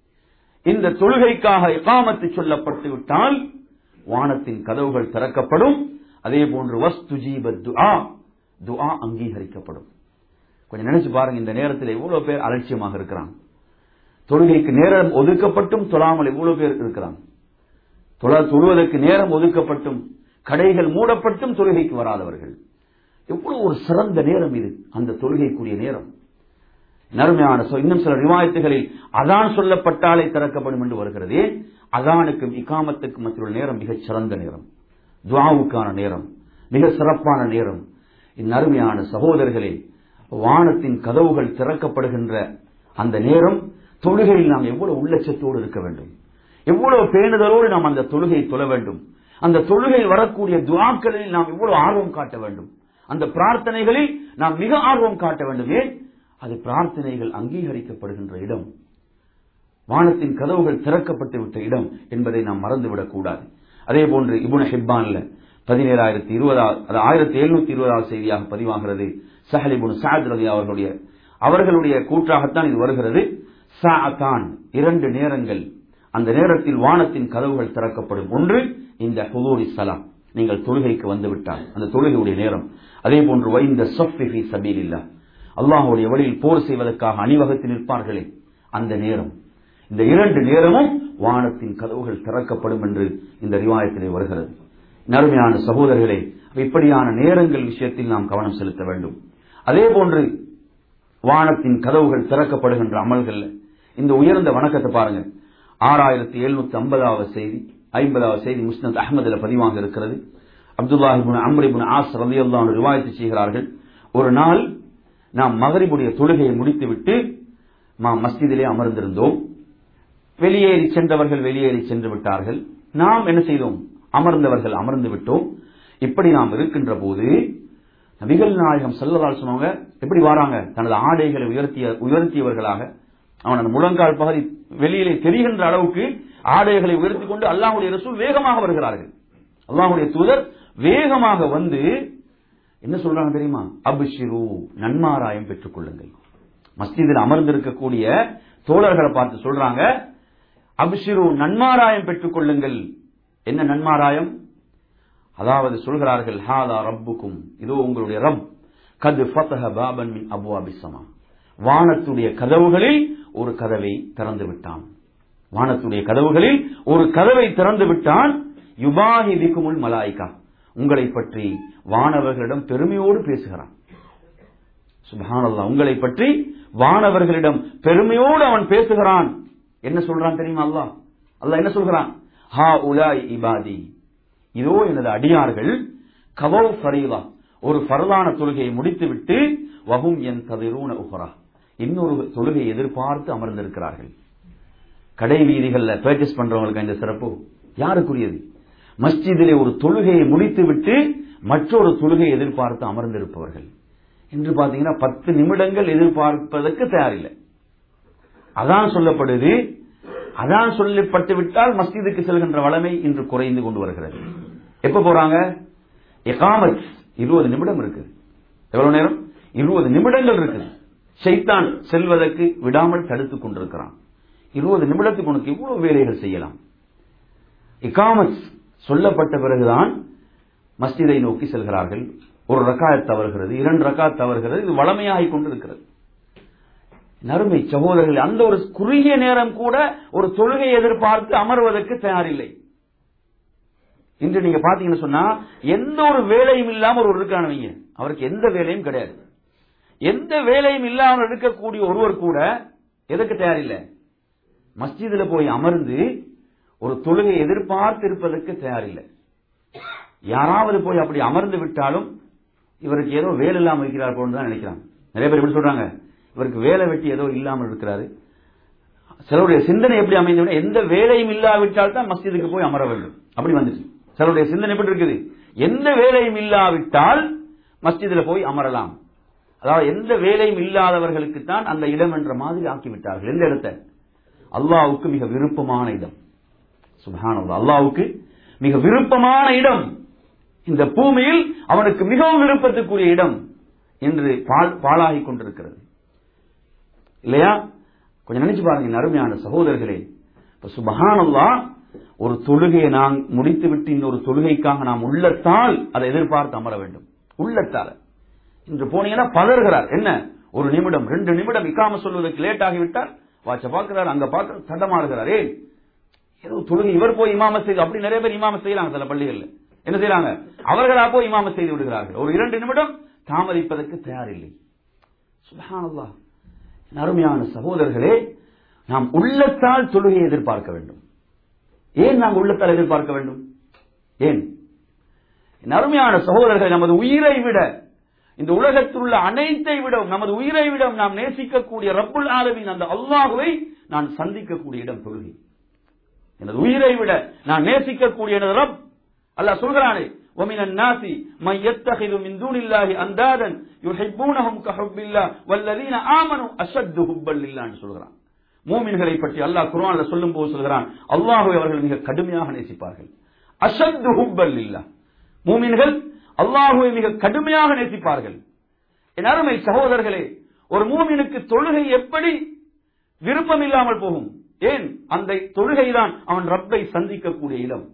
இந்த தொழுகைக்காக இகாமத்து சொல்லப்பட்டு விட்டால் வானத்தின் கதவுகள் திறக்கப்படும் அதே போன்று வஸ்து ஜீப துஆ துஆ அங்கீகரிக்கப்படும் கொஞ்சம் நினைச்சு பாருங்க இந்த நேரத்தில் எவ்வளவு பேர் அலட்சியமாக இருக்கிறான் தொழுகைக்கு நேரம் ஒதுக்கப்பட்டும் தொழாமல் எவ்வளவு பேர் இருக்கிறான் தொழ- தொழுவதற்கு நேரம் ஒதுக்கப்பட்டும் கடைகள் மூடப்பட்டும் தொழுகைக்கு வராதவர்கள் எவ்வளவு ஒரு சிறந்த நேரம் இது அந்த தொழுகைக்குரிய நேரம் நறுமையான சொல் இன்னும் சில ரிவாயத்துகளில் அதான் சொல்லப்பட்டாலே திறக்கப்படும் என்று வருகிறதே அதானுக்கும் இக்காமத்துக்கும் மற்றொரு நேரம் மிகச் சிறந்த நேரம் துவாவுக்கான நேரம் மிக சிறப்பான நேரம் இந்நறுமையான சகோதரர்களே வானத்தின் கதவுகள் திறக்கப்படுகின்ற அந்த நேரம் தொழுகையில் நாம் எவ்வளவு உள்ளச்சத்தோடு இருக்க வேண்டும் எவ்வளவு பேணுதலோடு நாம் அந்த தொழுகையை தொழ வேண்டும் அந்த தொழுகையில் வரக்கூடிய துவாக்களில் நாம் எவ்வளவு ஆர்வம் காட்ட வேண்டும் அந்த பிரார்த்தனைகளில் நாம் மிக ஆர்வம் காட்ட வேண்டும் ஏன் அது பிரார்த்தனைகள் அங்கீகரிக்கப்படுகின்ற இடம் வானத்தின் கதவுகள் திறக்கப்பட்டு விட்ட இடம் என்பதை நாம் மறந்துவிடக் கூடாது அதே போன்று இபுன ஹிப்பான்ல பதினேழாயிரத்தி இருபதாவது ஆயிரத்தி எழுநூத்தி இருபதாவது செய்தியாக பதிவாகிறது சஹலிபுன் சாத் ரதி அவர்களுடைய அவர்களுடைய கூற்றாகத்தான் இது வருகிறது சாஅத்தான் இரண்டு நேரங்கள் அந்த நேரத்தில் வானத்தின் கதவுகள் திறக்கப்படும் ஒன்று இந்த ஹுதூரி சலாம் நீங்கள் தொழுகைக்கு வந்து விட்டால் அந்த தொழுகையுடைய நேரம் அதே போன்று வைந்த சஃபிஃபி சபீலில்லா அல்லாஹுடைய வழியில் போர் செய்வதற்காக அணிவகுத்து நிற்பார்களே அந்த நேரம் இந்த இரண்டு நேரமும் வானத்தின் கதவுகள் திறக்கப்படும் என்று இந்த ரிவாயத்திலே வருகிறது நறுமையான சகோதரர்களே இப்படியான நேரங்கள் விஷயத்தில் நாம் கவனம் செலுத்த வேண்டும் அதே போன்று வானத்தின் கதவுகள் திறக்கப்படுகின்ற அமல்கள் இந்த உயர்ந்த வணக்கத்தை பாருங்க ஆறாயிரத்தி எழுநூத்தி ஐம்பதாவது செய்தி ஐம்பதாவது செய்தி முஸ்னத் அகமதுல பதிவாக இருக்கிறது அப்துல்லாஹிபுன் அம்ரிபுன் ஆஸ் ரலியல்லாஹு ரிவாயத்து செய்கிறார்கள் ஒரு நாள் நாம் மகரிபுடைய தொழுகையை முடித்துவிட்டு நாம் மஸ்ஜிதிலே அமர்ந்திருந்தோம் வெளியேறி சென்றவர்கள் வெளியேறி சென்று விட்டார்கள் நாம் என்ன செய்தோம் அமர்ந்தவர்கள் அமர்ந்து விட்டோம் இப்படி நாம் இருக்கின்ற போது நபிகள் நாயகம் செல்லதால் சொன்னவங்க எப்படி வராங்க தனது ஆடைகளை உயர்த்திய உயர்த்தியவர்களாக அவனது முழங்கால் பகுதி வெளியிலே தெரிகின்ற அளவுக்கு ஆடைகளை உயர்த்தி கொண்டு அல்லாஹுடைய ரசூல் வேகமாக வருகிறார்கள் அல்லாஹுடைய தூதர் வேகமாக வந்து என்ன சொல்றாங்க தெரியுமா அபிஷிரு நன்மாராயம் பெற்றுக் கொள்ளுங்கள் மஸ்ஜிதில் அமர்ந்திருக்கக்கூடிய தோழர்களை பார்த்து சொல்றாங்க அபிஷிரு நன்மாராயம் பெற்றுக் கொள்ளுங்கள் என்ன நன்மாராயம் அதாவது சொல்கிறார்கள் ஹாதா ரப்புக்கும் இதோ உங்களுடைய ரப் கது ஃபதஹ பாபன் மின் அபுவாபி சமா வானத்துடைய கதவுகளில் ஒரு கதவை திறந்து விட்டான் வானத்துடைய கதவுகளில் ஒரு கதவை திறந்து விட்டான் யுபாஹி பிக்குமுல் மலாய்கா உங்களை பற்றி வானவர்களிடம் பெருமையோடு பேசுகிறான் சுபஹானல்லா உங்களை பற்றி வானவர்களிடம் பெருமையோடு அவன் பேசுகிறான் என்ன சொல்றான் தெரியுமா அல்லாஹ் அல்லாஹ் என்ன சொல்கிறான் ஹா உலாய் இபாதி இதோ எனது அடியார்கள் கவௌ ஃபரீலா ஒரு ஃபரலான தொழுகையை முடித்துவிட்டு வஹும் என் ததிரூன உஹரா இன்னொரு தொழுகையை எதிர்பார்த்து அமர்ந்திருக்கிறார்கள் கடை வீதிகள்ல பர்ச்சேஸ் பண்றவங்களுக்கு இந்த சிறப்பு யாருக்குரியது மஸ்ஜிதிலே ஒரு தொழுகையை முடித்துவிட்டு மற்றொரு தொழுகையை எதிர்பார்த்து அமர்ந்திருப்பவர்கள் என்று பாத்தீங்கன்னா பத்து நிமிடங்கள் எதிர்பார்ப்பதற்கு தயாரில்லை அதான் சொல்லப்படுது அதான் சொல்லப்பட்டு விட்டால் மஸ்ஜிதுக்கு செல்கின்ற வளமை இன்று குறைந்து கொண்டு வருகிறது எப்ப போறாங்க எகாமத் இருபது நிமிடம் இருக்கு எவ்வளவு நேரம் இருபது நிமிடங்கள் இருக்குது ஷைத்தான் செல்வதற்கு விடாமல் தடுத்துக் கொண்டிருக்கிறான் இருபது நிமிடத்துக்கு உனக்கு இவ்வளவு வேலைகள் செய்யலாம் இகாமத் சொல்லப்பட்ட பிறகுதான் மஸ்ஜிதை நோக்கி செல்கிறார்கள் ஒரு ரக்காயத் தவறுகிறது இரண்டு ரக்காத் தவறுகிறது இது வளமையாகிக் கொண்டிருக்கிறது நறுமை சகோதரர்கள் அந்த ஒரு குறுகிய நேரம் கூட ஒரு தொழுகை எதிர்பார்த்து அமர்வதற்கு தயாரில்லை இன்று நீங்க பாத்தீங்கன்னு சொன்னா எந்த ஒரு வேலையும் இல்லாமல் ஒரு இருக்கானவங்க அவருக்கு எந்த வேலையும் கிடையாது எந்த வேலையும் இல்லாமல் இருக்கக்கூடிய ஒருவர் கூட எதற்கு தயாரில்லை மஸ்ஜிதில் போய் அமர்ந்து ஒரு தொழுகை எதிர்பார்த்து இருப்பதற்கு தயாரில்லை யாராவது போய் அப்படி அமர்ந்து விட்டாலும் இவருக்கு ஏதோ வேலை இல்லாமல் இருக்கிறார் போன்னு தான் நினைக்கிறாங்க நிறைய பேர் எப்படி சொல்றாங்க இவருக்கு வேலை வெட்டி ஏதோ இல்லாமல் இருக்கிறாரு சிலருடைய சிந்தனை எப்படி அமைந்து எந்த வேலையும் இல்லாவிட்டால் தான் மஸ்ஜிதுக்கு போய் அமர வேண்டும் அப்படி வந்துச்சு சிலருடைய சிந்தனை எப்படி இருக்குது எந்த வேலையும் இல்லாவிட்டால் மஸ்ஜிதில் போய் அமரலாம் அதாவது எந்த வேலையும் இல்லாதவர்களுக்கு தான் அந்த இடம் என்ற மாதிரி ஆக்கிவிட்டார்கள் எந்த இடத்தை அல்லாவுக்கு மிக விருப்பமான இடம் சுபஹானல்லாஹ் அல்லாவுக்கு மிக விருப்பமான இடம் இந்த பூமியில் அவனுக்கு மிகவும் விருப்பத்துக்குரிய இடம் என்று பாழாகி கொண்டிருக்கிறது இல்லையா கொஞ்சம் நினைச்சு பாருங்க அருமையான சகோதரர்களே இப்ப சுபஹானல்லா ஒரு தொழுகையை நான் முடித்துவிட்டு இன்னொரு தொழுகைக்காக நாம் உள்ளத்தால் அதை எதிர்பார்த்து அமர வேண்டும் உள்ளத்தால் இன்று போனீங்கன்னா பதறுகிறார் என்ன ஒரு நிமிடம் ரெண்டு நிமிடம் இக்காம சொல்வதற்கு லேட் ஆகிவிட்டால் வாட்ச பார்க்கிறார் அங்க பார்க்க தடமாறுகிறார் ஏன் ஏதோ தொழுகை இவர் போய் இமாம செய்து அப்படி நிறைய பேர் இமாம செய்யறாங்க சில பள்ளிகள்ல என்ன செய்யறாங்க அவர்களா போய் இமாம செய்து விடுகிறார்கள் ஒரு இரண்டு நிமிடம் தாமதிப்பதற்கு தயாரில்லை சுபஹானல்லாஹ் அருமையான சகோதரர்களே நாம் உள்ளத்தால் தொழுகையை எதிர்பார்க்க வேண்டும் ஏன் நாம் உள்ளத்தால் எதிர்பார்க்க வேண்டும் ஏன் அருமையான சகோதரர்கள் நமது உயிரை விட இந்த உலகத்தில் உள்ள அனைத்தை விட நமது உயிரை விட நாம் நேசிக்கக்கூடிய ரப்புல் ஆலமின் அந்த அல்லாஹுவை நான் சந்திக்கக்கூடிய இடம் தொழுகை எனது உயிரை விட நான் நேசிக்கக்கூடிய எனது ரப் அல்லாஹ் சொல்கிறானே ومن الناس من يتخذ من دون الله اندادا يحبونهم كحب الله والذين امنوا اشد حبا لله என்று சொல்கிறான் மூமின்களை பற்றி அல்லாஹ் குர்ஆன்ல சொல்லும்போது சொல்கிறான் அல்லாஹ்வை அவர்கள் மிக கடுமையாக நேசிப்பார்கள் அஷத்து ஹுப்பல் இல்லா மூமின்கள் அல்லாஹுவை மிக கடுமையாக நேசிப்பார்கள் என் அருமை சகோதரர்களே ஒரு மூமினுக்கு தொழுகை எப்படி விருப்பம் இல்லாமல் போகும் ஏன் அந்த தொழுகைதான் அவன் ரப்பை சந்திக்கக்கூடிய இடம்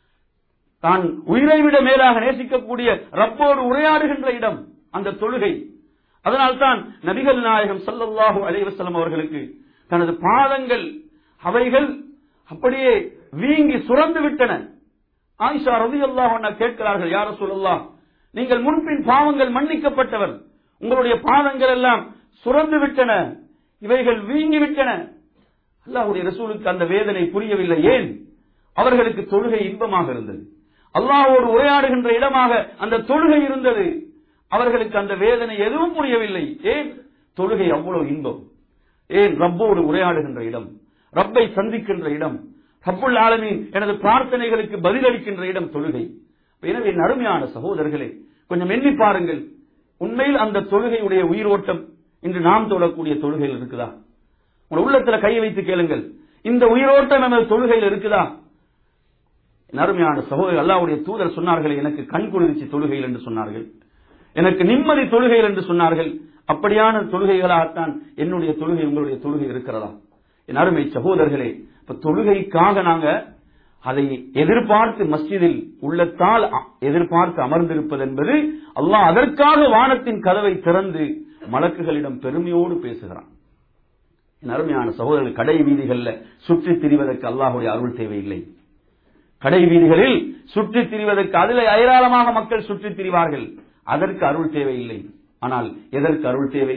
தான் உயிரை விட மேலாக நேசிக்கக்கூடிய ரப்போடு உரையாடுகின்ற இடம் அந்த தொழுகை அதனால்தான் நபிகள் நாயகம் ஸல்லல்லாஹு அலைஹி வஸல்லம் அவர்களுக்கு தனது பாதங்கள் அவைகள் அப்படியே வீங்கி சுரந்து விட்டன ஆயிஷா ரலியல்லாஹு அன்ஹா கேட்கிறார்கள் யார் ரசூலல்லாஹ் நீங்கள் முன்பின் பாவங்கள் மன்னிக்கப்பட்டவர் உங்களுடைய பாதங்கள் எல்லாம் சுரந்து விட்டன இவைகள் வீங்கி விட்டன அல்லாஹ்வுடைய ரசூலுக்கு அந்த வேதனை புரியவில்லை ஏன் அவர்களுக்கு தொழுகை இன்பமாக இருந்தது அல்லாஹ்வோடு உரையாடுகின்ற இடமாக அந்த தொழுகை இருந்தது அவர்களுக்கு அந்த வேதனை எதுவும் புரியவில்லை ஏன் தொழுகை அவ்வளவு இன்பம் ஏன் ரப்போடு உரையாடுகின்ற இடம் ரப்பை சந்திக்கின்ற இடம் ரப்புல் ஆலமீன் எனது பிரார்த்தனைகளுக்கு பதிலளிக்கின்ற இடம் தொழுகை எனவே என் அருமையான சகோதரர்களே கொஞ்சம் எண்ணி பாருங்கள் உண்மையில் அந்த தொழுகையுடைய உயிரோட்டம் இன்று நாம் தொழக்கூடிய தொழுகையில் இருக்குதா உங்க உள்ளத்துல கையை வைத்து கேளுங்கள் இந்த உயிரோட்டம் நமது தொழுகையில் இருக்குதா என் அருமையான சகோதரர் அல்லாவுடைய தூதர் சொன்னார்கள் எனக்கு கண் குளிர்ச்சி தொழுகையில் என்று சொன்னார்கள் எனக்கு நிம்மதி தொழுகையில் என்று சொன்னார்கள் அப்படியான தொழுகைகளாகத்தான் என்னுடைய தொழுகை உங்களுடைய தொழுகை இருக்கிறதா என் அருமை சகோதரர்களே இப்ப தொழுகைக்காக நாங்க அதை எதிர்பார்த்து மஸ்ஜிதில் உள்ளத்தால் அ- எதிர்பார்த்து அமர்ந்திருப்பது என்பது அல்லாஹ் அதற்காக வானத்தின் கதவை திறந்து மலக்குகளிடம் பெருமையோடு பேசுகிறான் என் அருமையான சகோதரர்கள் கடை வீதிகளில் சுற்றித் திரிவதற்கு அல்லாஹுடைய அருள் தேவையில்லை கடை வீதிகளில் சுற்றித் திரிவதற்கு அதில் ஏராளமாக மக்கள் சுற்றித் திரிவார்கள் அதற்கு அருள் தேவையில்லை ஆனால் எதற்கு அருள் தேவை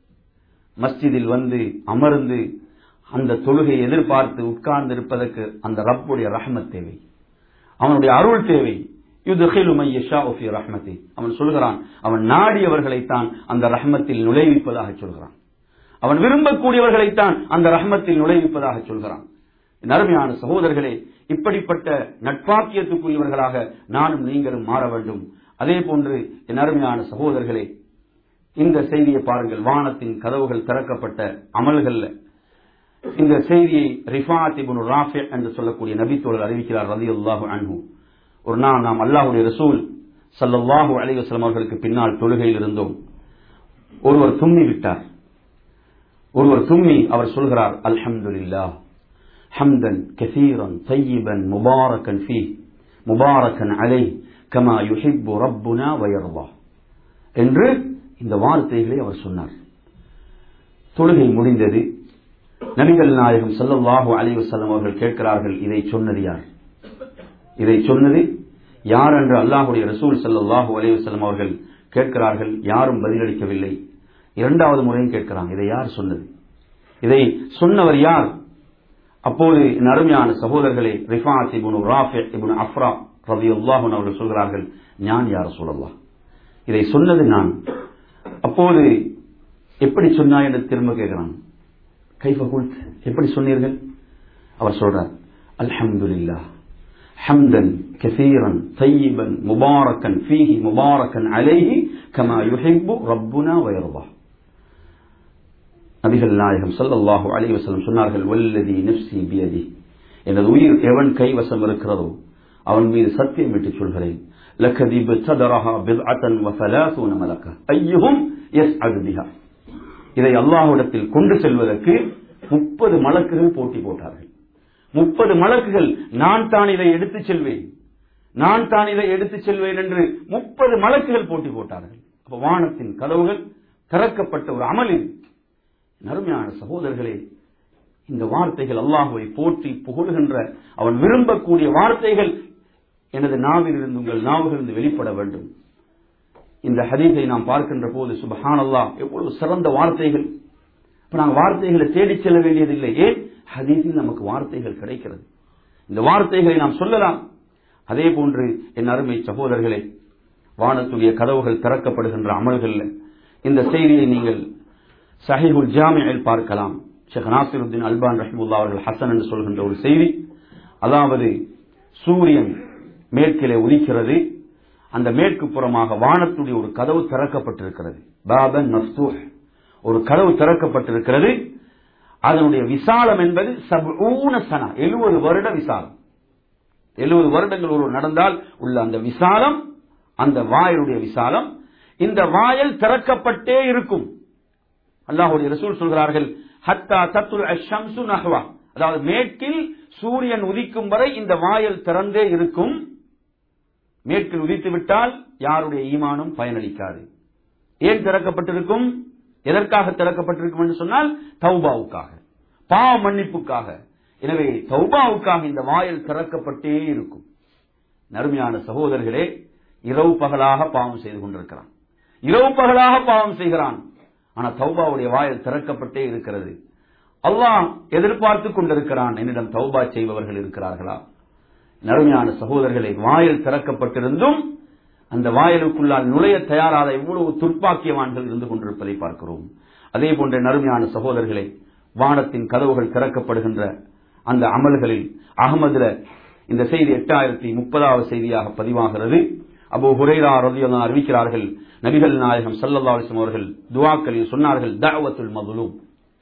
மஸ்ஜிதில் வந்து அமர்ந்து அந்த தொழுகையை எதிர்பார்த்து உட்கார்ந்து இருப்பதற்கு அந்த ரப்புடைய ரஹ்மத் தேவை அவனுடைய அருள் தேவை யுத்ஹிலு மை யஷாஉ ஃபீ ரஹ்மதி அவன் சொல்கிறான் அவன் நாடியவர்களைத்தான் அந்த ரஹ்மத்தில் நுழைவிப்பதாக சொல்கிறான் அவன் விரும்பக்கூடியவர்களைத்தான் அந்த ரஹ்மத்தில் நுழைவிப்பதாக சொல்கிறான் என் அருமையான சகோதரர்களே இப்படிப்பட்ட நட்பாக்கியத்துக்குரியவர்களாக நானும் நீங்களும் மாற வேண்டும் அதே போன்று என் அருமையான சகோதரர்களே இந்த செய்தியை பாருங்கள் வானத்தின் கதவுகள் திறக்கப்பட்ட அமல்கள்ல இந்த செய்தியை ரிஃபாத் இப்னு ராஃபி என்று சொல்லக்கூடிய நபித்தோழர் அறிவிக்கிறார் ரலியல்லாஹு அன்ஹு ஒரு நாள் நாம் அல்லாஹ்வுடைய ரசூல் ஸல்லல்லாஹு அலைஹி வஸல்லம் அவர்களுக்கு பின்னால் தொழுகையில் இருந்தோம் ஒருவர் தும்மி விட்டார் ஒருவர் தும்மி அவர் சொல்கிறார் அல்ஹம்துலில்லாஹ் ஹம்தன் கசீரன் தய்யிபன் முபாரக்கன் ஃபீ முபாரக்கன் அலை கமா யுஹிப்பு ரப்புனா வயர்வா என்று இந்த வார்த்தைகளை அவர் சொன்னார் தொழுகை முடிந்தது நபிகள் நாயகம் ஸல்லல்லாஹு அலைஹி வஸல்லம் அவர்கள் கேட்கிறார்கள் இதை சொன்னது யார் இதை சொன்னது யார் என்று அல்லாஹுடைய ரசூல் ஸல்லல்லாஹு அலைஹி வஸல்லம் அவர்கள் கேட்கிறார்கள் யாரும் பதிலளிக்கவில்லை இரண்டாவது முறையும் கேட்கிறாங்க இதை யார் சொன்னது இதை சொன்னவர் யார் அப்போது என் அருமையான சகோதரர்களே ரிஃபாத் இப்னு ராஃபி இப்னு அஃப்ரா ரலியல்லாஹு அன்ஹு அவர்கள் சொல்கிறார்கள் ஞான் யார் சொல்லலாம் இதை சொன்னது நான் அப்போது எப்படி சொன்னாய் என்று திரும்ப கேட்கிறான் கைஃப குல்த் எப்படி சொன்னீர்கள் அவர் சொல்றார் அல்ஹம்துலில்லாஹ் ஹம்தன் கசீரன் طيبا முபாரக்கன் ஃபீஹி முபாரக்கன் அலைஹி கமா யுஹிப்பு ரப்புனா வயர்வா நபிகள் நாயகம் ஸல்லல்லாஹு அலைஹி வஸல்லம் சொன்னார்கள் வல்லதி நஃப்ஸி பியதி எனது உயிர் எவன் கைவசம் இருக்கிறதோ அவன் மீது சத்தியம் விட்டு சொல்கிறேன் லக்கதி பத்ததரஹா பித்அத்தன் வ ஸலாஸூன மலக்க ஐயுஹும் யஸ்அது பிஹா இதை அல்லாஹ்விடத்தில் கொண்டு செல்வதற்கு முப்பது மலக்குகள் போட்டி போட்டார்கள் முப்பது மலக்குகள் நான் தான் இதை எடுத்துச் செல்வேன் நான் தான் இதை எடுத்துச் செல்வேன் என்று முப்பது மலக்குகள் போட்டி போட்டார்கள் அப்ப வானத்தின் கதவுகள் திறக்கப்பட்ட ஒரு அமல் இது நறுமையான சகோதரர்களே இந்த வார்த்தைகள் அல்லாஹுவை போற்றி புகழுகின்ற அவன் விரும்பக்கூடிய வார்த்தைகள் எனது நாவிலிருந்து உங்கள் நாவிலிருந்து வெளிப்பட வேண்டும் இந்த ஹதீஸை நாம் பார்க்கின்ற போது சுபஹான் அல்லாஹ் எவ்வளவு சிறந்த வார்த்தைகள் இப்ப நாங்கள் வார்த்தைகளை தேடிச் செல்ல வேண்டியதில்லை ஏன் ஹதீஸில் நமக்கு வார்த்தைகள் கிடைக்கிறது இந்த வார்த்தைகளை நாம் சொல்லலாம் அதே போன்று என் அருமை சகோதரர்களே வானத்துடைய கதவுகள் திறக்கப்படுகின்ற அமல்கள்ல இந்த செய்தியை நீங்கள் சஹீஹுல் ஜாமியில் பார்க்கலாம் ஷேக் நாசிருத்தீன் அல்பான் ரஹ்முல்லா அவர்கள் ஹசன் என்று சொல்கின்ற ஒரு செய்தி அதாவது சூரியன் மேற்கிலே உதிக்கிறது அந்த மேற்கு புறமாக வானத்துடைய ஒரு கதவு திறக்கப்பட்டிருக்கிறது பாபன் மஸ்தூஹ் ஒரு கதவு திறக்கப்பட்டிருக்கிறது அதனுடைய விசாலம் என்பது சபூன சனா எழுபது வருட விசாலம் எழுபது வருடங்கள் ஒரு நடந்தால் உள்ள அந்த விசாலம் அந்த வாயலுடைய விசாலம் இந்த வாயல் திறக்கப்பட்டே இருக்கும் அல்லாஹுடைய ரசூல் சொல்கிறார்கள் ஹத்தா தத்துல் அஷம்சு நஹ்வா அதாவது மேற்கில் சூரியன் உதிக்கும் வரை இந்த வாயல் திறந்தே இருக்கும் மேற்கில் உதித்து விட்டால் யாருடைய ஈமானும் பயனளிக்காது ஏன் திறக்கப்பட்டிருக்கும் எதற்காக திறக்கப்பட்டிருக்கும் என்று சொன்னால் தௌபாவுக்காக பாவ மன்னிப்புக்காக எனவே தௌபாவுக்காக இந்த வாயில் திறக்கப்பட்டே இருக்கும் நறுமையான சகோதரர்களே இரவு பகலாக பாவம் செய்து கொண்டிருக்கிறான் இரவு பகலாக பாவம் செய்கிறான் ஆனா தௌபாவுடைய வாயில் திறக்கப்பட்டே இருக்கிறது அல்லாஹ் எதிர்பார்த்து கொண்டிருக்கிறான் என்னிடம் தௌபா செய்பவர்கள் இருக்கிறார்களா நறுமையான சகோதரர்களை வாயில் திறக்கப்பட்டிருந்தும் அந்த வாயிலுக்குள்ளால் நுழைய தயாராத எவ்வளவு துர்ப்பாக்கியவான்கள் இருந்து கொண்டிருப்பதை பார்க்கிறோம் அதே போன்ற நறுமையான சகோதரர்களே வானத்தின் கதவுகள் திறக்கப்படுகின்ற அந்த அமல்களில் அகமதுல இந்த செய்தி எட்டாயிரத்தி முப்பதாவது செய்தியாக பதிவாகிறது அபு ஹுரைரா ரதியல்லாஹு அறிவிக்கிறார்கள் நபிகள் நாயகம் ஸல்லல்லாஹு அலைஹி வஸல்லம் அவர்கள் துஆக்களில் சொன்னார்கள் தஅவத்துல் மظلوم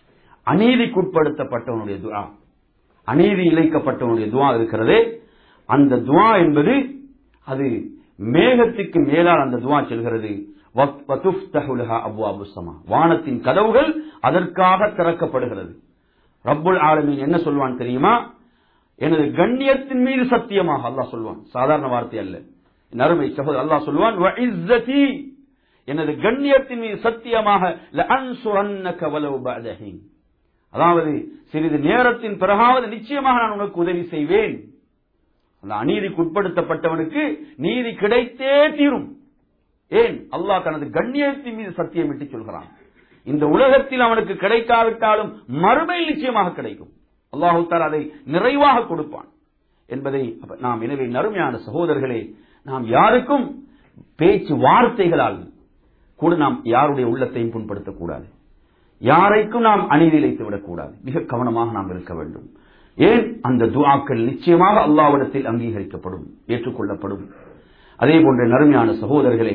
அநீதிக்குட்படுத்தப்பட்டவனுடைய துஆ அநீதி இழைக்கப்பட்டவனுடைய துஆ இருக்கிறதே அந்த துஆ என்பது அது மேகத்துக்கு மேலால் அந்த துஆ செல்கிறது வத்- வதுஃப்தஹு லஹா அப்வாபுஸ் ஸமா. வானத்தின் கதவுகள் அதற்காக திறக்கப்படுகிறது ரப்புல் ஆலமீன் என்ன சொல்வான் தெரியுமா எனது கண்ணியத்தின் மீது சத்தியமாக அல்லாஹ் சொல்வான் சாதாரண வார்த்தை அல்ல நறுமை சகோதரர் அல்லாஹ் சொல்வான் "வ இஸ்ஸதி", எனது கண்ணியத்தின் மீது சத்தியமாக "லஅன்சுரன்னக வலவ் பஅத ஹீன்". அதாவது சிறிது நேரத்தின் பிறகாவது நிச்சயமாக நான் உனக்கு உதவி செய்வேன் அந்த அநீதிக்கு உட்படுத்தப்பட்டவனுக்கு நீதி கிடைத்தே தீரும் ஏன் அல்லாஹ் தனது கண்ணியத்தின் மீது சத்தியமிட்டு சொல்கிறான் இந்த உலகத்தில் அவனுக்கு கிடைக்காவிட்டாலும் மறுமையில் நிச்சயமாக கிடைக்கும் அல்லாஹு தாலா அதை நிறைவாக கொடுப்பான் என்பதை அப்ப நாம் எனவே நறுமையான சகோதரர்களே நாம் யாருக்கும் பேச்சு வார்த்தைகளால் கூட நாம் யாருடைய உள்ளத்தையும் புண்படுத்தக்கூடாது யாரைக்கும் நாம் அநீதி இழைத்து விடக்கூடாது மிக கவனமாக நாம் இருக்க வேண்டும் ஏன் அந்த துஆக்கள் நிச்சயமாக அல்லாவிடத்தில் அங்கீகரிக்கப்படும் ஏற்றுக்கொள்ளப்படும் அதே போன்ற நறுமையான சகோதரர்களே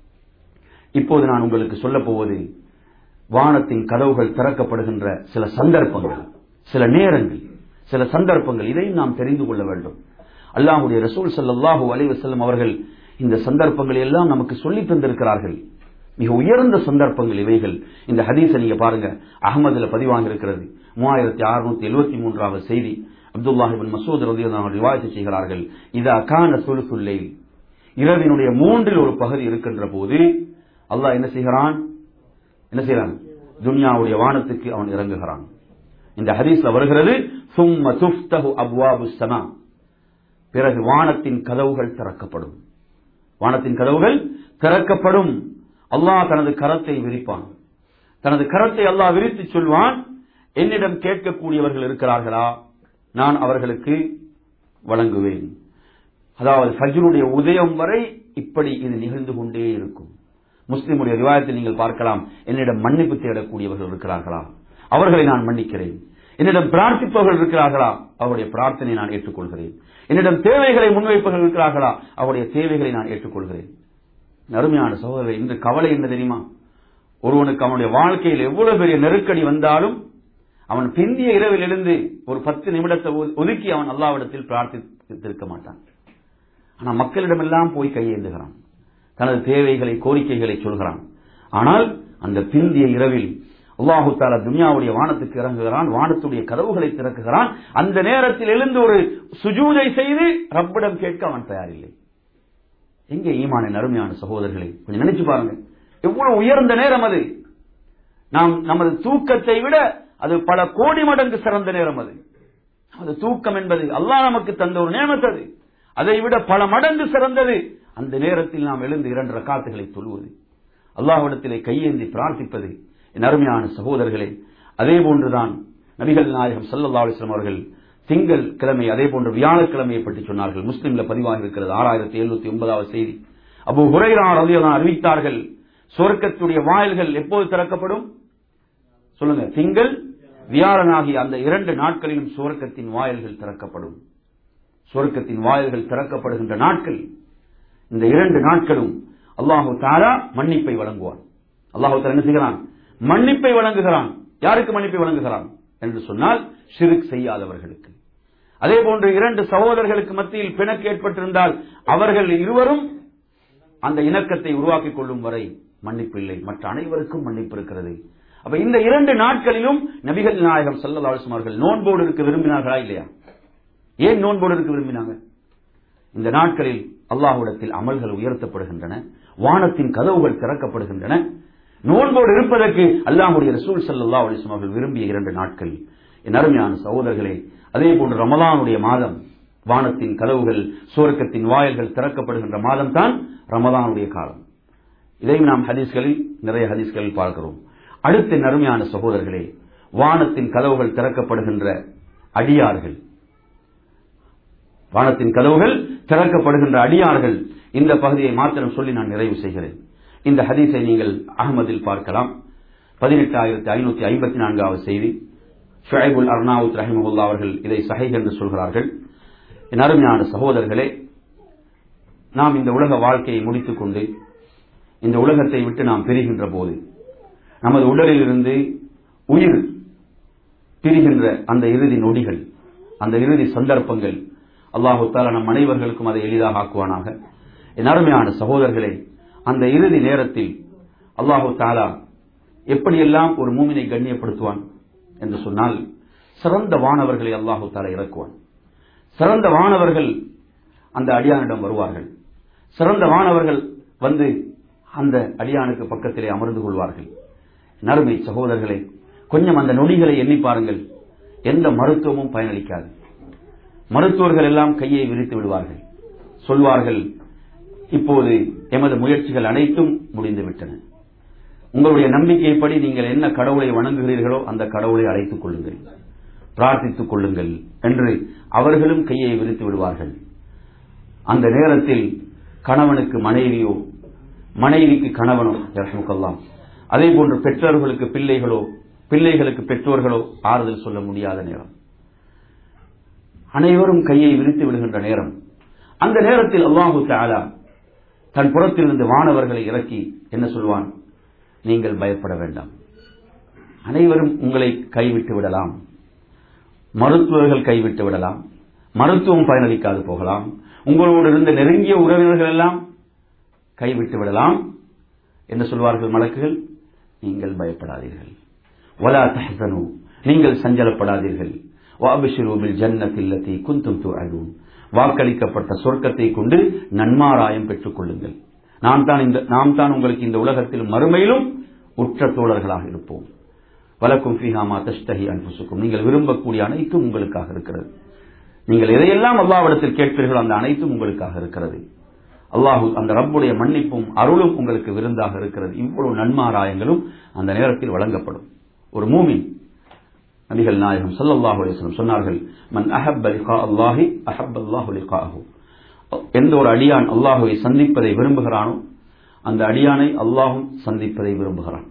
இப்போது நான் உங்களுக்கு சொல்லப் போவது வானத்தின் கதவுகள் திறக்கப்படுகின்ற சில சந்தர்ப்பங்கள் சில நேரங்கள் சில சந்தர்ப்பங்கள் இதையும் நாம் தெரிந்து கொள்ள வேண்டும் அல்லாஹுடைய ரசூல் ஸல்லல்லாஹு அலைஹி வஸல்லம் அவர்கள் இந்த சந்தர்ப்பங்களை எல்லாம் நமக்கு சொல்லித் தந்திருக்கிறார்கள் மிக உயர்ந்த சந்தர்ப்பங்கள் இவைகள் இந்த ஹதீஸை நீங்க பாருங்க அகமதுல பதிவாக இருக்கிறது மூவாயிரத்தி அறுநூத்தி எழுபத்தி மூன்றாவது செய்தி அப்துல்லாஹிபின் மசூத் ரதியல்லாஹு ரிவாயத்து செய்கிறார்கள் இதா கான சுலுசுல்லை இரவினுடைய மூன்றில் ஒரு பகுதி இருக்கின்ற போது அல்லாஹ் என்ன செய்கிறான் என்ன செய்யறான் துன்யாவுடைய வானத்துக்கு அவன் இறங்குகிறான் இந்த ஹதீஸ்ல வருகிறது சும்ம துஃப்தஹு அப்வாபு ஸமா பிறகு வானத்தின் கதவுகள் திறக்கப்படும் வானத்தின் கதவுகள் திறக்கப்படும் அல்லாஹ் தனது கரத்தை விரிப்பான் தனது கரத்தை அல்லாஹ் விரித்து சொல்வான் என்னிடம் கேட்கக்கூடியவர்கள் இருக்கிறார்களா நான் அவர்களுக்கு வழங்குவேன் அதாவது ஃபஜ்ருடைய உதயம் வரை இப்படி இது நிகழ்ந்து கொண்டே இருக்கும் முஸ்லிமுடைய ரிவாயத்தில் நீங்கள் பார்க்கலாம் என்னிடம் மன்னிப்பு தேடக்கூடியவர்கள் இருக்கிறார்களா அவர்களை நான் மன்னிக்கிறேன் என்னிடம் பிரார்த்திப்பவர்கள் இருக்கிறார்களா அவருடைய பிரார்த்தனை நான் ஏற்றுக்கொள்கிறேன் என்னிடம் தேவைகளை முன்வைப்பவர்கள் இருக்கிறார்களா அவருடைய தேவைகளை நான் ஏற்றுக்கொள்கிறேன் அருமையான சகோதரர் இன்று கவலை என்ன தெரியுமா ஒருவனுக்கு அவனுடைய வாழ்க்கையில் எவ்வளவு பெரிய நெருக்கடி வந்தாலும் அவன் பிந்திய இரவில் எழுந்து ஒரு பத்து நிமிடத்தை ஒ- ஒதுக்கி அவன் அல்லாவிடத்தில் பிரார்த்தித்திருக்க மாட்டான் ஆனா மக்களிடமெல்லாம் போய் கையேந்துகிறான் தனது தேவைகளை கோரிக்கைகளை சொல்கிறான் ஆனால் அந்த பிந்திய இரவில் அல்லாஹு தாலா துனியாவுடைய வானத்துக்கு இறங்குகிறான் வானத்துடைய கதவுகளை திறக்குகிறான் அந்த நேரத்தில் எழுந்து ஒரு சுஜூதை செய்து ரப்பிடம் கேட்க அவன் தயாரில்லை எங்கே ஈமானின் அருமையான சகோதரர்களே கொஞ்சம் நினைச்சு பாருங்க எவ்வளவு உயர்ந்த நேரம் அது நாம் நமது தூக்கத்தை விட அது பல கோடி மடங்கு சிறந்த நேரம் அது அது தூக்கம் என்பது அல்லாஹ் நமக்கு தந்த ஒரு நேமத் அது அதை விட பல மடங்கு சிறந்தது அந்த நேரத்தில் நாம் எழுந்து இரண்டு ரக்காத்துகளை தொழுவது அல்லாஹ்விடத்திலே கையேந்தி பிரார்த்திப்பது என் அருமையான சகோதரர்களே அதே போன்றுதான் நபிகள் நாயகம் ஸல்லல்லாஹு அலைஹி வஸல்லம் அவர்கள் திங்கள் கிழமை அதே போன்று வியாழக்கிழமையை பற்றி சொன்னார்கள் முஸ்லிம்ல பதிவாக இருக்கிறது ஆறாயிரத்தி எழுநூத்தி ஒன்பதாவது செய்தி அபு ஹுரைரா ரலியல்லாஹு அறிவித்தார்கள் சொர்க்கத்துடைய வாயில்கள் எப்போது திறக்கப்படும் சொல்லுங்க திங்கள் வியாழனாகிய அந்த இரண்டு நாட்களிலும் சுவர்க்கத்தின் வாயில்கள் திறக்கப்படும் சுவர்க்கத்தின் வாயில்கள் திறக்கப்படுகின்ற நாட்கள் இந்த இரண்டு நாட்களும் அல்லாஹு தாலா மன்னிப்பை வழங்குவான் அல்லாஹு தாலா என்ன செய்கிறான் மன்னிப்பை வழங்குகிறான் யாருக்கு மன்னிப்பை வழங்குகிறான் என்று சொன்னால் ஷிருக் செய்யாதவர்களுக்கு அதே போன்று இரண்டு சகோதரர்களுக்கு மத்தியில் பிணக்கு ஏற்பட்டிருந்தால் அவர்கள் இருவரும் அந்த இணக்கத்தை உருவாக்கிக் கொள்ளும் வரை மன்னிப்பு இல்லை மற்ற அனைவருக்கும் மன்னிப்பு இருக்கிறது அப்ப இந்த இரண்டு நாட்களிலும் நபிகள் நாயகம் ஸல்லல்லாஹு அலைஹி வஸல்லம் அவர்கள் நோன்போடு இருக்க விரும்பினார்களா இல்லையா ஏன் நோன்போடு இருக்க விரும்பினாங்க இந்த நாட்களில் அல்லாஹ்விடத்தில் அமல்கள் உயர்த்தப்படுகின்றன வானத்தின் கதவுகள் திறக்கப்படுகின்றன நோன்போடு இருப்பதற்கு அல்லாஹுடைய ரசூல் சல்லா அலிஸ்லாம் அவர்கள் விரும்பிய இரண்டு நாட்கள் என் அருமையான சகோதரர்களே அதே போன்று ரமலானுடைய மாதம் வானத்தின் கதவுகள் சுவர்க்கத்தின் வாயில்கள் திறக்கப்படுகின்ற மாதம் தான் ரமலானுடைய காலம் இதையும் நாம் ஹதீஸ்களில் நிறைய ஹதீஸ்களில் பார்க்கிறோம் அடுத்த நறுமையான சகோதரர்களே வானத்தின் கதவுகள் திறக்கப்படுகின்ற அடியார்கள் வானத்தின் கதவுகள் திறக்கப்படுகின்ற அடியார்கள் இந்த பகுதியை மாத்திரம் சொல்லி நான் நிறைவு செய்கிறேன் இந்த ஹதீஸை நீங்கள் அகமதில் பார்க்கலாம் பதினெட்டாயிரத்தி ஐநூத்தி ஐம்பத்தி நான்காவது செய்தி ஷுஐபுல் அர்னாவுத் ரஹிமகுல்லா அவர்கள் இதை சஹை என்று சொல்கிறார்கள் என் அருமையான சகோதரர்களே நாம் இந்த உலக வாழ்க்கையை முடித்துக் கொண்டு இந்த உலகத்தை விட்டு நாம் பிரிகின்ற போது நமது உடலில் இருந்து உயிர் பிரிகின்ற அந்த இறுதி நொடிகள் அந்த இறுதி சந்தர்ப்பங்கள் அல்லாஹு தாலா நம் அனைவர்களுக்கும் அதை எளிதாக ஆக்குவானாக என் அருமையான சகோதரர்களே அந்த இறுதி நேரத்தில் அல்லாஹு தாலா எப்படியெல்லாம் ஒரு மூமினை கண்ணியப்படுத்துவான் என்று சொன்னால் சிறந்த வானவர்களை அல்லாஹு தாலா இறக்குவான் சிறந்த வானவர்கள் அந்த அடியானிடம் வருவார்கள் சிறந்த வானவர்கள் வந்து அந்த அடியானுக்கு பக்கத்திலே அமர்ந்து கொள்வார்கள் நறுமை சகோதரர்களே கொஞ்சம் அந்த நொடிகளை எண்ணி பாருங்கள் எந்த மருத்துவமும் பயனளிக்காது மருத்துவர்கள் எல்லாம் கையை விரித்து விடுவார்கள் சொல்வார்கள் இப்போது எமது முயற்சிகள் அனைத்தும் முடிந்துவிட்டன உங்களுடைய நம்பிக்கைப்படி நீங்கள் என்ன கடவுளை வணங்குகிறீர்களோ அந்த கடவுளை அழைத்துக் கொள்ளுங்கள் பிரார்த்தித்துக் கொள்ளுங்கள் என்று அவர்களும் கையை விரித்து விடுவார்கள் அந்த நேரத்தில் கணவனுக்கு மனைவியோ மனைவிக்கு கணவனோ ரஹமுக்கல்லாம் அதே போன்று பெற்றோர்களுக்கு பிள்ளைகளோ பிள்ளைகளுக்கு பெற்றோர்களோ ஆறுதல் சொல்ல முடியாத நேரம் அனைவரும் கையை விரித்து விடுகின்ற நேரம் அந்த நேரத்தில் அல்லாஹு தாலா தன் புறத்திலிருந்து வானவர்களை இறக்கி என்ன சொல்வான் நீங்கள் பயப்பட வேண்டாம் அனைவரும் உங்களை கைவிட்டு விடலாம் மருத்துவர்கள் கைவிட்டு விடலாம் மருத்துவம் பயனளிக்காது போகலாம் உங்களோடு இருந்த நெருங்கிய உறவினர்கள் எல்லாம் கைவிட்டு விடலாம் என்ன சொல்வார்கள் மலக்குகள் நீங்கள் பயப்படாதீர்கள் வலா தஹனு நீங்கள் சஞ்சலப்படாதீர்கள் வாபிஷிரூபில் ஜன்னத்தில்லத்தி குந்தும் துஅலூன் வாக்களிக்கப்பட்ட சொர்க்கத்தை கொண்டு நன்மாராயம் பெற்றுக் கொள்ளுங்கள் நாம் தான் இந்த நாம் தான் உங்களுக்கு இந்த உலகத்திலும் மறுமையிலும் உற்ற தோழர்களாக இருப்போம் வலக்கும் ஃபீஹாமா தஷ்தஹி அன்புசுக்கும் நீங்கள் விரும்பக்கூடிய அனைத்தும் உங்களுக்காக இருக்கிறது நீங்கள் எதையெல்லாம் அல்லாவிடத்தில் கேட்பீர்களோ அந்த அனைத்தும் உங்களுக்காக இருக்கிறது அல்லாஹு அந்த ரப்புடைய மன்னிப்பும் அருளும் உங்களுக்கு விருந்தாக இருக்கிறது இவ்வளவு நன்மாராயங்களும் அந்த நேரத்தில் வழங்கப்படும் ஒரு மூமின் நபிகள் நாயகம் சல்லல்லாஹு அலிஸ்லம் சொன்னார்கள் மன் அஹப்ப லிகா அல்லாஹி அஹப் அல்லாஹு லிகாஹு எந்த ஒரு அடியான் அல்லாஹுவை சந்திப்பதை விரும்புகிறானோ அந்த அடியானை அல்லாஹும் சந்திப்பதை விரும்புகிறான்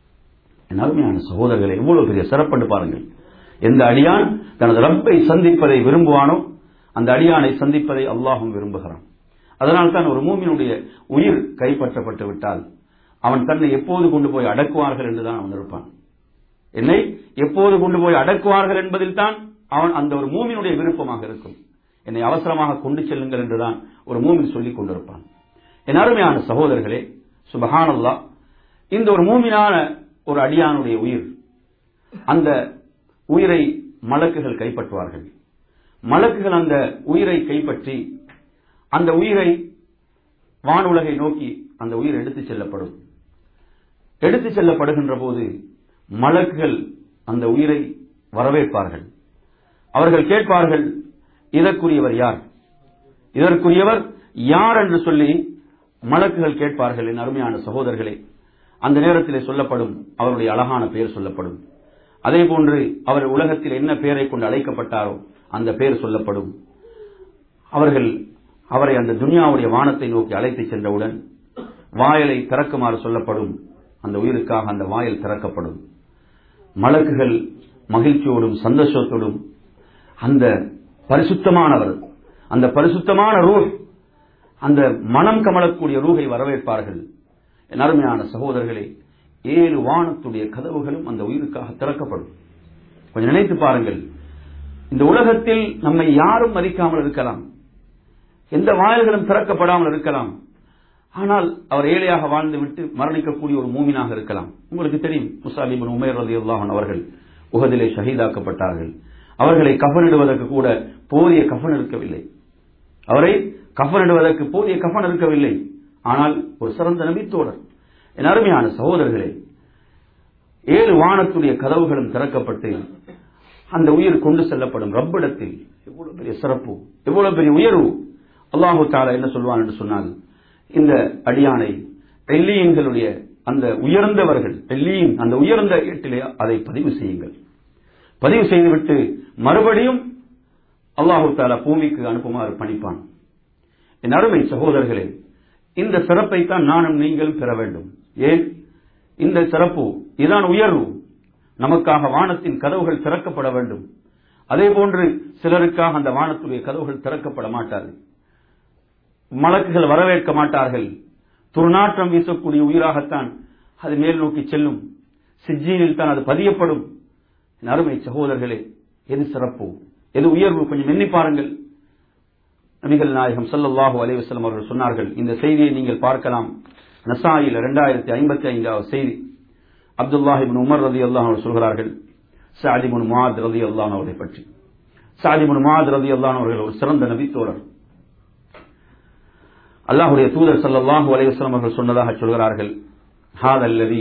என் அருமையான சகோதரர்களை எவ்வளவு பெரிய சிறப்பட்டு பாருங்கள் எந்த அடியான் தனது ரப்பை சந்திப்பதை விரும்புவானோ அந்த அடியானை சந்திப்பதை அல்லாஹும் விரும்புகிறான் அதனால் தான் ஒரு மூமியினுடைய உயிர் கைப்பற்றப்பட்டு விட்டால் அவன் தன்னை எப்போது கொண்டு போய் அடக்குவார்கள் என்றுதான் அவன் இருப்பான் என்னை எப்போது கொண்டு போய் அடக்குவார்கள் என்பதில் தான் அவன் அந்த ஒரு மூமியினுடைய விருப்பமாக இருக்கும் என்னை அவசரமாக கொண்டு செல்லுங்கள் என்றுதான் ஒரு மூமின் சொல்லிக் கொண்டிருப்பான் என் அருமையான சகோதரர்களே சுபஹானல்லா இந்த ஒரு மூமினான ஒரு அடியானுடைய உயிர் அந்த உயிரை மலக்குகள் கைப்பற்றுவார்கள் மலக்குகள் அந்த உயிரை கைப்பற்றி அந்த உயிரை வானுலகை நோக்கி அந்த உயிர் எடுத்துச் செல்லப்படும் எடுத்துச் செல்லப்படுகின்ற போது மலக்குகள் அந்த உயிரை வரவேற்பார்கள் அவர்கள் கேட்பார்கள் இதற்குரியவர் யார் இதற்குரியவர் யார் என்று சொல்லி மலக்குகள் கேட்பார்கள் என் அருமையான சகோதரர்களே அந்த நேரத்திலே சொல்லப்படும் அவருடைய அழகான பெயர் சொல்லப்படும் அதே போன்று அவர் உலகத்தில் என்ன பெயரை கொண்டு அழைக்கப்பட்டாரோ அந்த பெயர் சொல்லப்படும் அவர்கள் அவரை அந்த துனியாவுடைய வானத்தை நோக்கி அழைத்து சென்றவுடன் வாயலை திறக்குமாறு சொல்லப்படும் அந்த உயிருக்காக அந்த வாயல் திறக்கப்படும் மலக்குகள் மகிழ்ச்சியோடும் சந்தோஷத்தோடும் அந்த பரிசுத்தமானவர் அந்த பரிசுத்தமான ரூஹ் அந்த மனம் கமலக்கூடிய ரூகை வரவேற்பார்கள் என் அருமையான சகோதரர்களே ஏழு வானத்துடைய கதவுகளும் அந்த உயிருக்காக திறக்கப்படும் கொஞ்சம் நினைத்து பாருங்கள் இந்த உலகத்தில் நம்மை யாரும் மதிக்காமல் இருக்கலாம் எந்த வாயில்களும் திறக்கப்படாமல் இருக்கலாம் ஆனால் அவர் ஏழையாக வாழ்ந்து விட்டு மரணிக்கக்கூடிய ஒரு மூமினாக இருக்கலாம் உங்களுக்கு தெரியும் முசாலிபின் உமேர் ரதி அவர்கள் உகதிலே ஷஹீதாக்கப்பட்டார்கள் அவர்களை கஃனிடுவதற்கு கூட போதிய கஃன் இருக்கவில்லை அவரை கஃனிடுவதற்கு போதிய கஃன் இருக்கவில்லை ஆனால் ஒரு சிறந்த நபித்தோழர் என் அருமையான சகோதரர்களே ஏழு வானத்துடைய கதவுகளும் திறக்கப்பட்டு அந்த உயிர் கொண்டு செல்லப்படும் ரப்பிடத்தில் எவ்வளவு பெரிய சிறப்பு எவ்வளவு பெரிய உயர்வு அல்லாஹு தாலா என்ன சொல்வான் என்று சொன்னால் இந்த அடியானை எல்லியன்களுடைய அந்த உயர்ந்தவர்கள் எல்லியின் அந்த உயர்ந்த ஏட்டிலே அதை பதிவு செய்யுங்கள் பதிவு செய்துவிட்டு மறுபடியும் அல்லாஹு தாலா பூமிக்கு அனுப்புமாறு பணிப்பான் என் அருமை சகோதரர்களே இந்த சிறப்பை தான் நானும் நீங்களும் பெற வேண்டும் ஏன் இந்த சிறப்பு இதுதான் உயர்வு நமக்காக வானத்தின் கதவுகள் திறக்கப்பட வேண்டும் அதே போன்று சிலருக்காக அந்த வானத்துடைய கதவுகள் திறக்கப்பட மாட்டாது மலக்குகள் வரவேற்க மாட்டார்கள் துர்நாற்றம் வீசக்கூடிய உயிராகத்தான் அது மேல் நோக்கி செல்லும் சிஜ்ஜீனில் தான் அது பதியப்படும் என் அருமை சகோதரர்களே எது சிறப்பு எது உயர்வு கொஞ்சம் எண்ணி பாருங்கள் நபிகள் நாயகம் ஸல்லல்லாஹு அலைஹி வஸல்லம் அவர்கள் சொன்னார்கள் இந்த செய்தியை நீங்கள் பார்க்கலாம் நசாயில் இரண்டாயிரத்தி ஐம்பத்தி ஐந்தாவது செய்தி அப்துல்லாஹ் இப்னு உமர் ரதி அல்லாஹ் சொல்கிறார்கள் சாதிபுன் முஆத் ரதி அல்லாஹ் அவரை பற்றி சாதிபுன் முஆத் ரதி அல்லாஹ் அவர்கள் ஒரு சிறந்த நபி தோழர் அல்லாஹுடைய தூதர் ஸல்லல்லாஹு அலைஹி வஸல்லம் அவர்கள் சொன்னதாக சொல்கிறார்கள் ஹாதல்லதி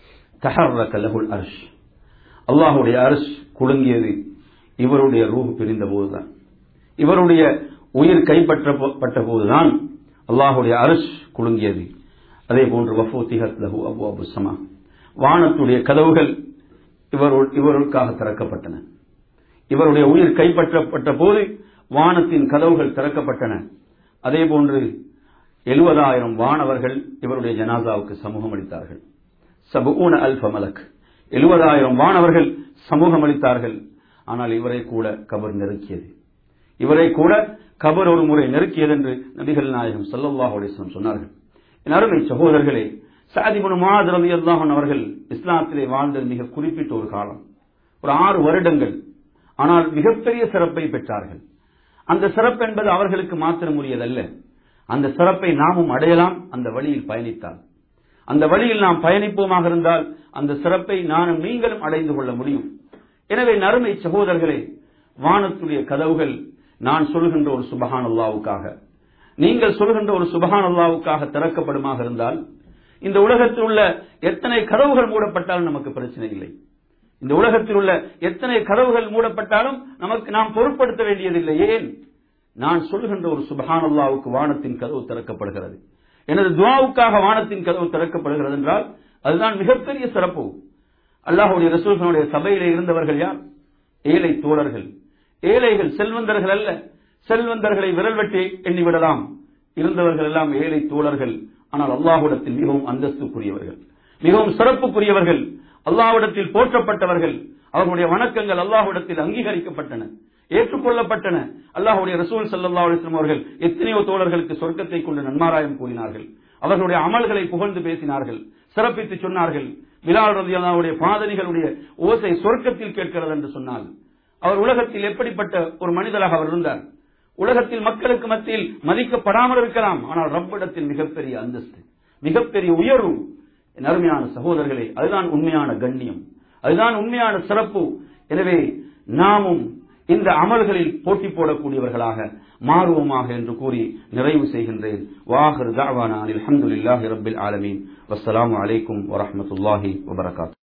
தஹர்ரக லஹுல் அர்ஷ் அல்லாஹுடைய அர்ஷ் குலுங்கியது இவருடைய ரூஹ் பிரிந்த போதுதான் இவருடைய உயிர் கைப்பற்றப்பட்ட போதுதான் அல்லாஹுடைய அரிஷ் குலுங்கியது அதே போன்று வஃபூத்திஹத் லஹு அபு அபு சமா வானத்துடைய கதவுகள் இவரு இவருக்காக திறக்கப்பட்டன இவருடைய உயிர் கைப்பற்றப்பட்ட போது வானத்தின் கதவுகள் திறக்கப்பட்டன அதே போன்று எழுபதாயிரம் வானவர்கள் இவருடைய ஜனாசாவுக்கு சமூகம் அளித்தார்கள் சபூன அல்ஃப மலக் எழுபதாயிரம் வானவர்கள் சமூகம் அளித்தார்கள் ஆனால் இவரை கூட கபர் நெருக்கியது இவரை கூட கபர் ஒரு முறை நெருக்கியது என்று நபிகள் நாயகம் சல்லல்லாஹு அலிஸ்லாம் சொன்னார்கள் என் அருமை சகோதரர்களே சாதிபுன் மாத் ரவி அல்லாஹன் அவர்கள் இஸ்லாத்திலே வாழ்ந்தது மிக குறிப்பிட்ட ஒரு காலம் ஒரு ஆறு வருடங்கள் ஆனால் மிகப்பெரிய சிறப்பை பெற்றார்கள் அந்த சிறப்பு என்பது அவர்களுக்கு மாத்திரம் உரியதல்ல அந்த சிறப்பை நாமும் அடையலாம் அந்த வழியில் பயணித்தால் அந்த வழியில் நாம் பயணிப்போமாக இருந்தால் அந்த சிறப்பை நானும் நீங்களும் அடைந்து கொள்ள முடியும் எனவே நறுமை சகோதரர்களே வானத்துடைய கதவுகள் நான் சொல்கின்ற ஒரு சுபஹான் அல்லாவுக்காக நீங்கள் சொல்கின்ற ஒரு சுபஹான் அல்லாவுக்காக திறக்கப்படுமாக இருந்தால் இந்த உலகத்தில் உள்ள எத்தனை கதவுகள் மூடப்பட்டாலும் நமக்கு பிரச்சனை இல்லை இந்த உலகத்தில் உள்ள எத்தனை கதவுகள் மூடப்பட்டாலும் நமக்கு நாம் பொருட்படுத்த வேண்டியதில்லை ஏன் நான் சொல்கின்ற ஒரு சுபஹான் அல்லாவுக்கு வானத்தின் கதவு திறக்கப்படுகிறது எனது துவாவுக்காக வானத்தின் கதவு திறக்கப்படுகிறது என்றால் அதுதான் மிகப்பெரிய சிறப்பு அல்லாஹுடைய ரசூல்களுடைய சபையிலே இருந்தவர்கள் யார் ஏழை தோழர்கள் ஏழைகள் செல்வந்தர்கள் அல்ல செல்வந்தர்களை விரல் வெட்டி எண்ணிவிடலாம் இருந்தவர்கள் எல்லாம் ஏழை தோழர்கள் ஆனால் அல்லாஹுடத்தில் மிகவும் அந்தஸ்துக்குரியவர்கள் மிகவும் சிறப்புக்குரியவர்கள் அல்லாஹ்விடத்தில் போற்றப்பட்டவர்கள் அவர்களுடைய வணக்கங்கள் அல்லாஹ்விடத்தில் அங்கீகரிக்கப்பட்டன ஏற்றுக்கொள்ளப்பட்டன அல்லாஹுடைய ரசூல் சல்லா அலிஸ்லாம் அவர்கள் எத்தனையோ தோழர்களுக்கு சொர்க்கத்தை கொண்டு நன்மாராயம் கூறினார்கள் அவர்களுடைய அமல்களை புகழ்ந்து பேசினார்கள் சிறப்பித்து சொன்னார்கள் பிலால் ரதி அல்லாவுடைய பாதனிகளுடைய ஓசை சொர்க்கத்தில் கேட்கிறது என்று சொன்னால் அவர் உலகத்தில் எப்படிப்பட்ட ஒரு மனிதராக அவர் இருந்தார் உலகத்தில் மக்களுக்கு மத்தியில் மதிக்கப்படாமல் இருக்கலாம் ஆனால் ரப்பிடத்தில் மிகப்பெரிய அந்தஸ்து மிகப்பெரிய உயர்வு என் அருமையான சகோதரர்களே அதுதான் உண்மையான கண்ணியம் அதுதான் உண்மையான சிறப்பு எனவே நாமும் இந்த அமல்களில் போட்டி போடக்கூடியவர்களாக மாறுவோமாக என்று கூறி நிறைவு செய்கின்றேன் வாஹர் தாவானா அல்ஹம்துலில்லாஹி ரப்பில் ஆலமீன் வஸ்ஸலாமு அலைக்கும் வரஹ்மத்துல்லாஹி வபரகாத்து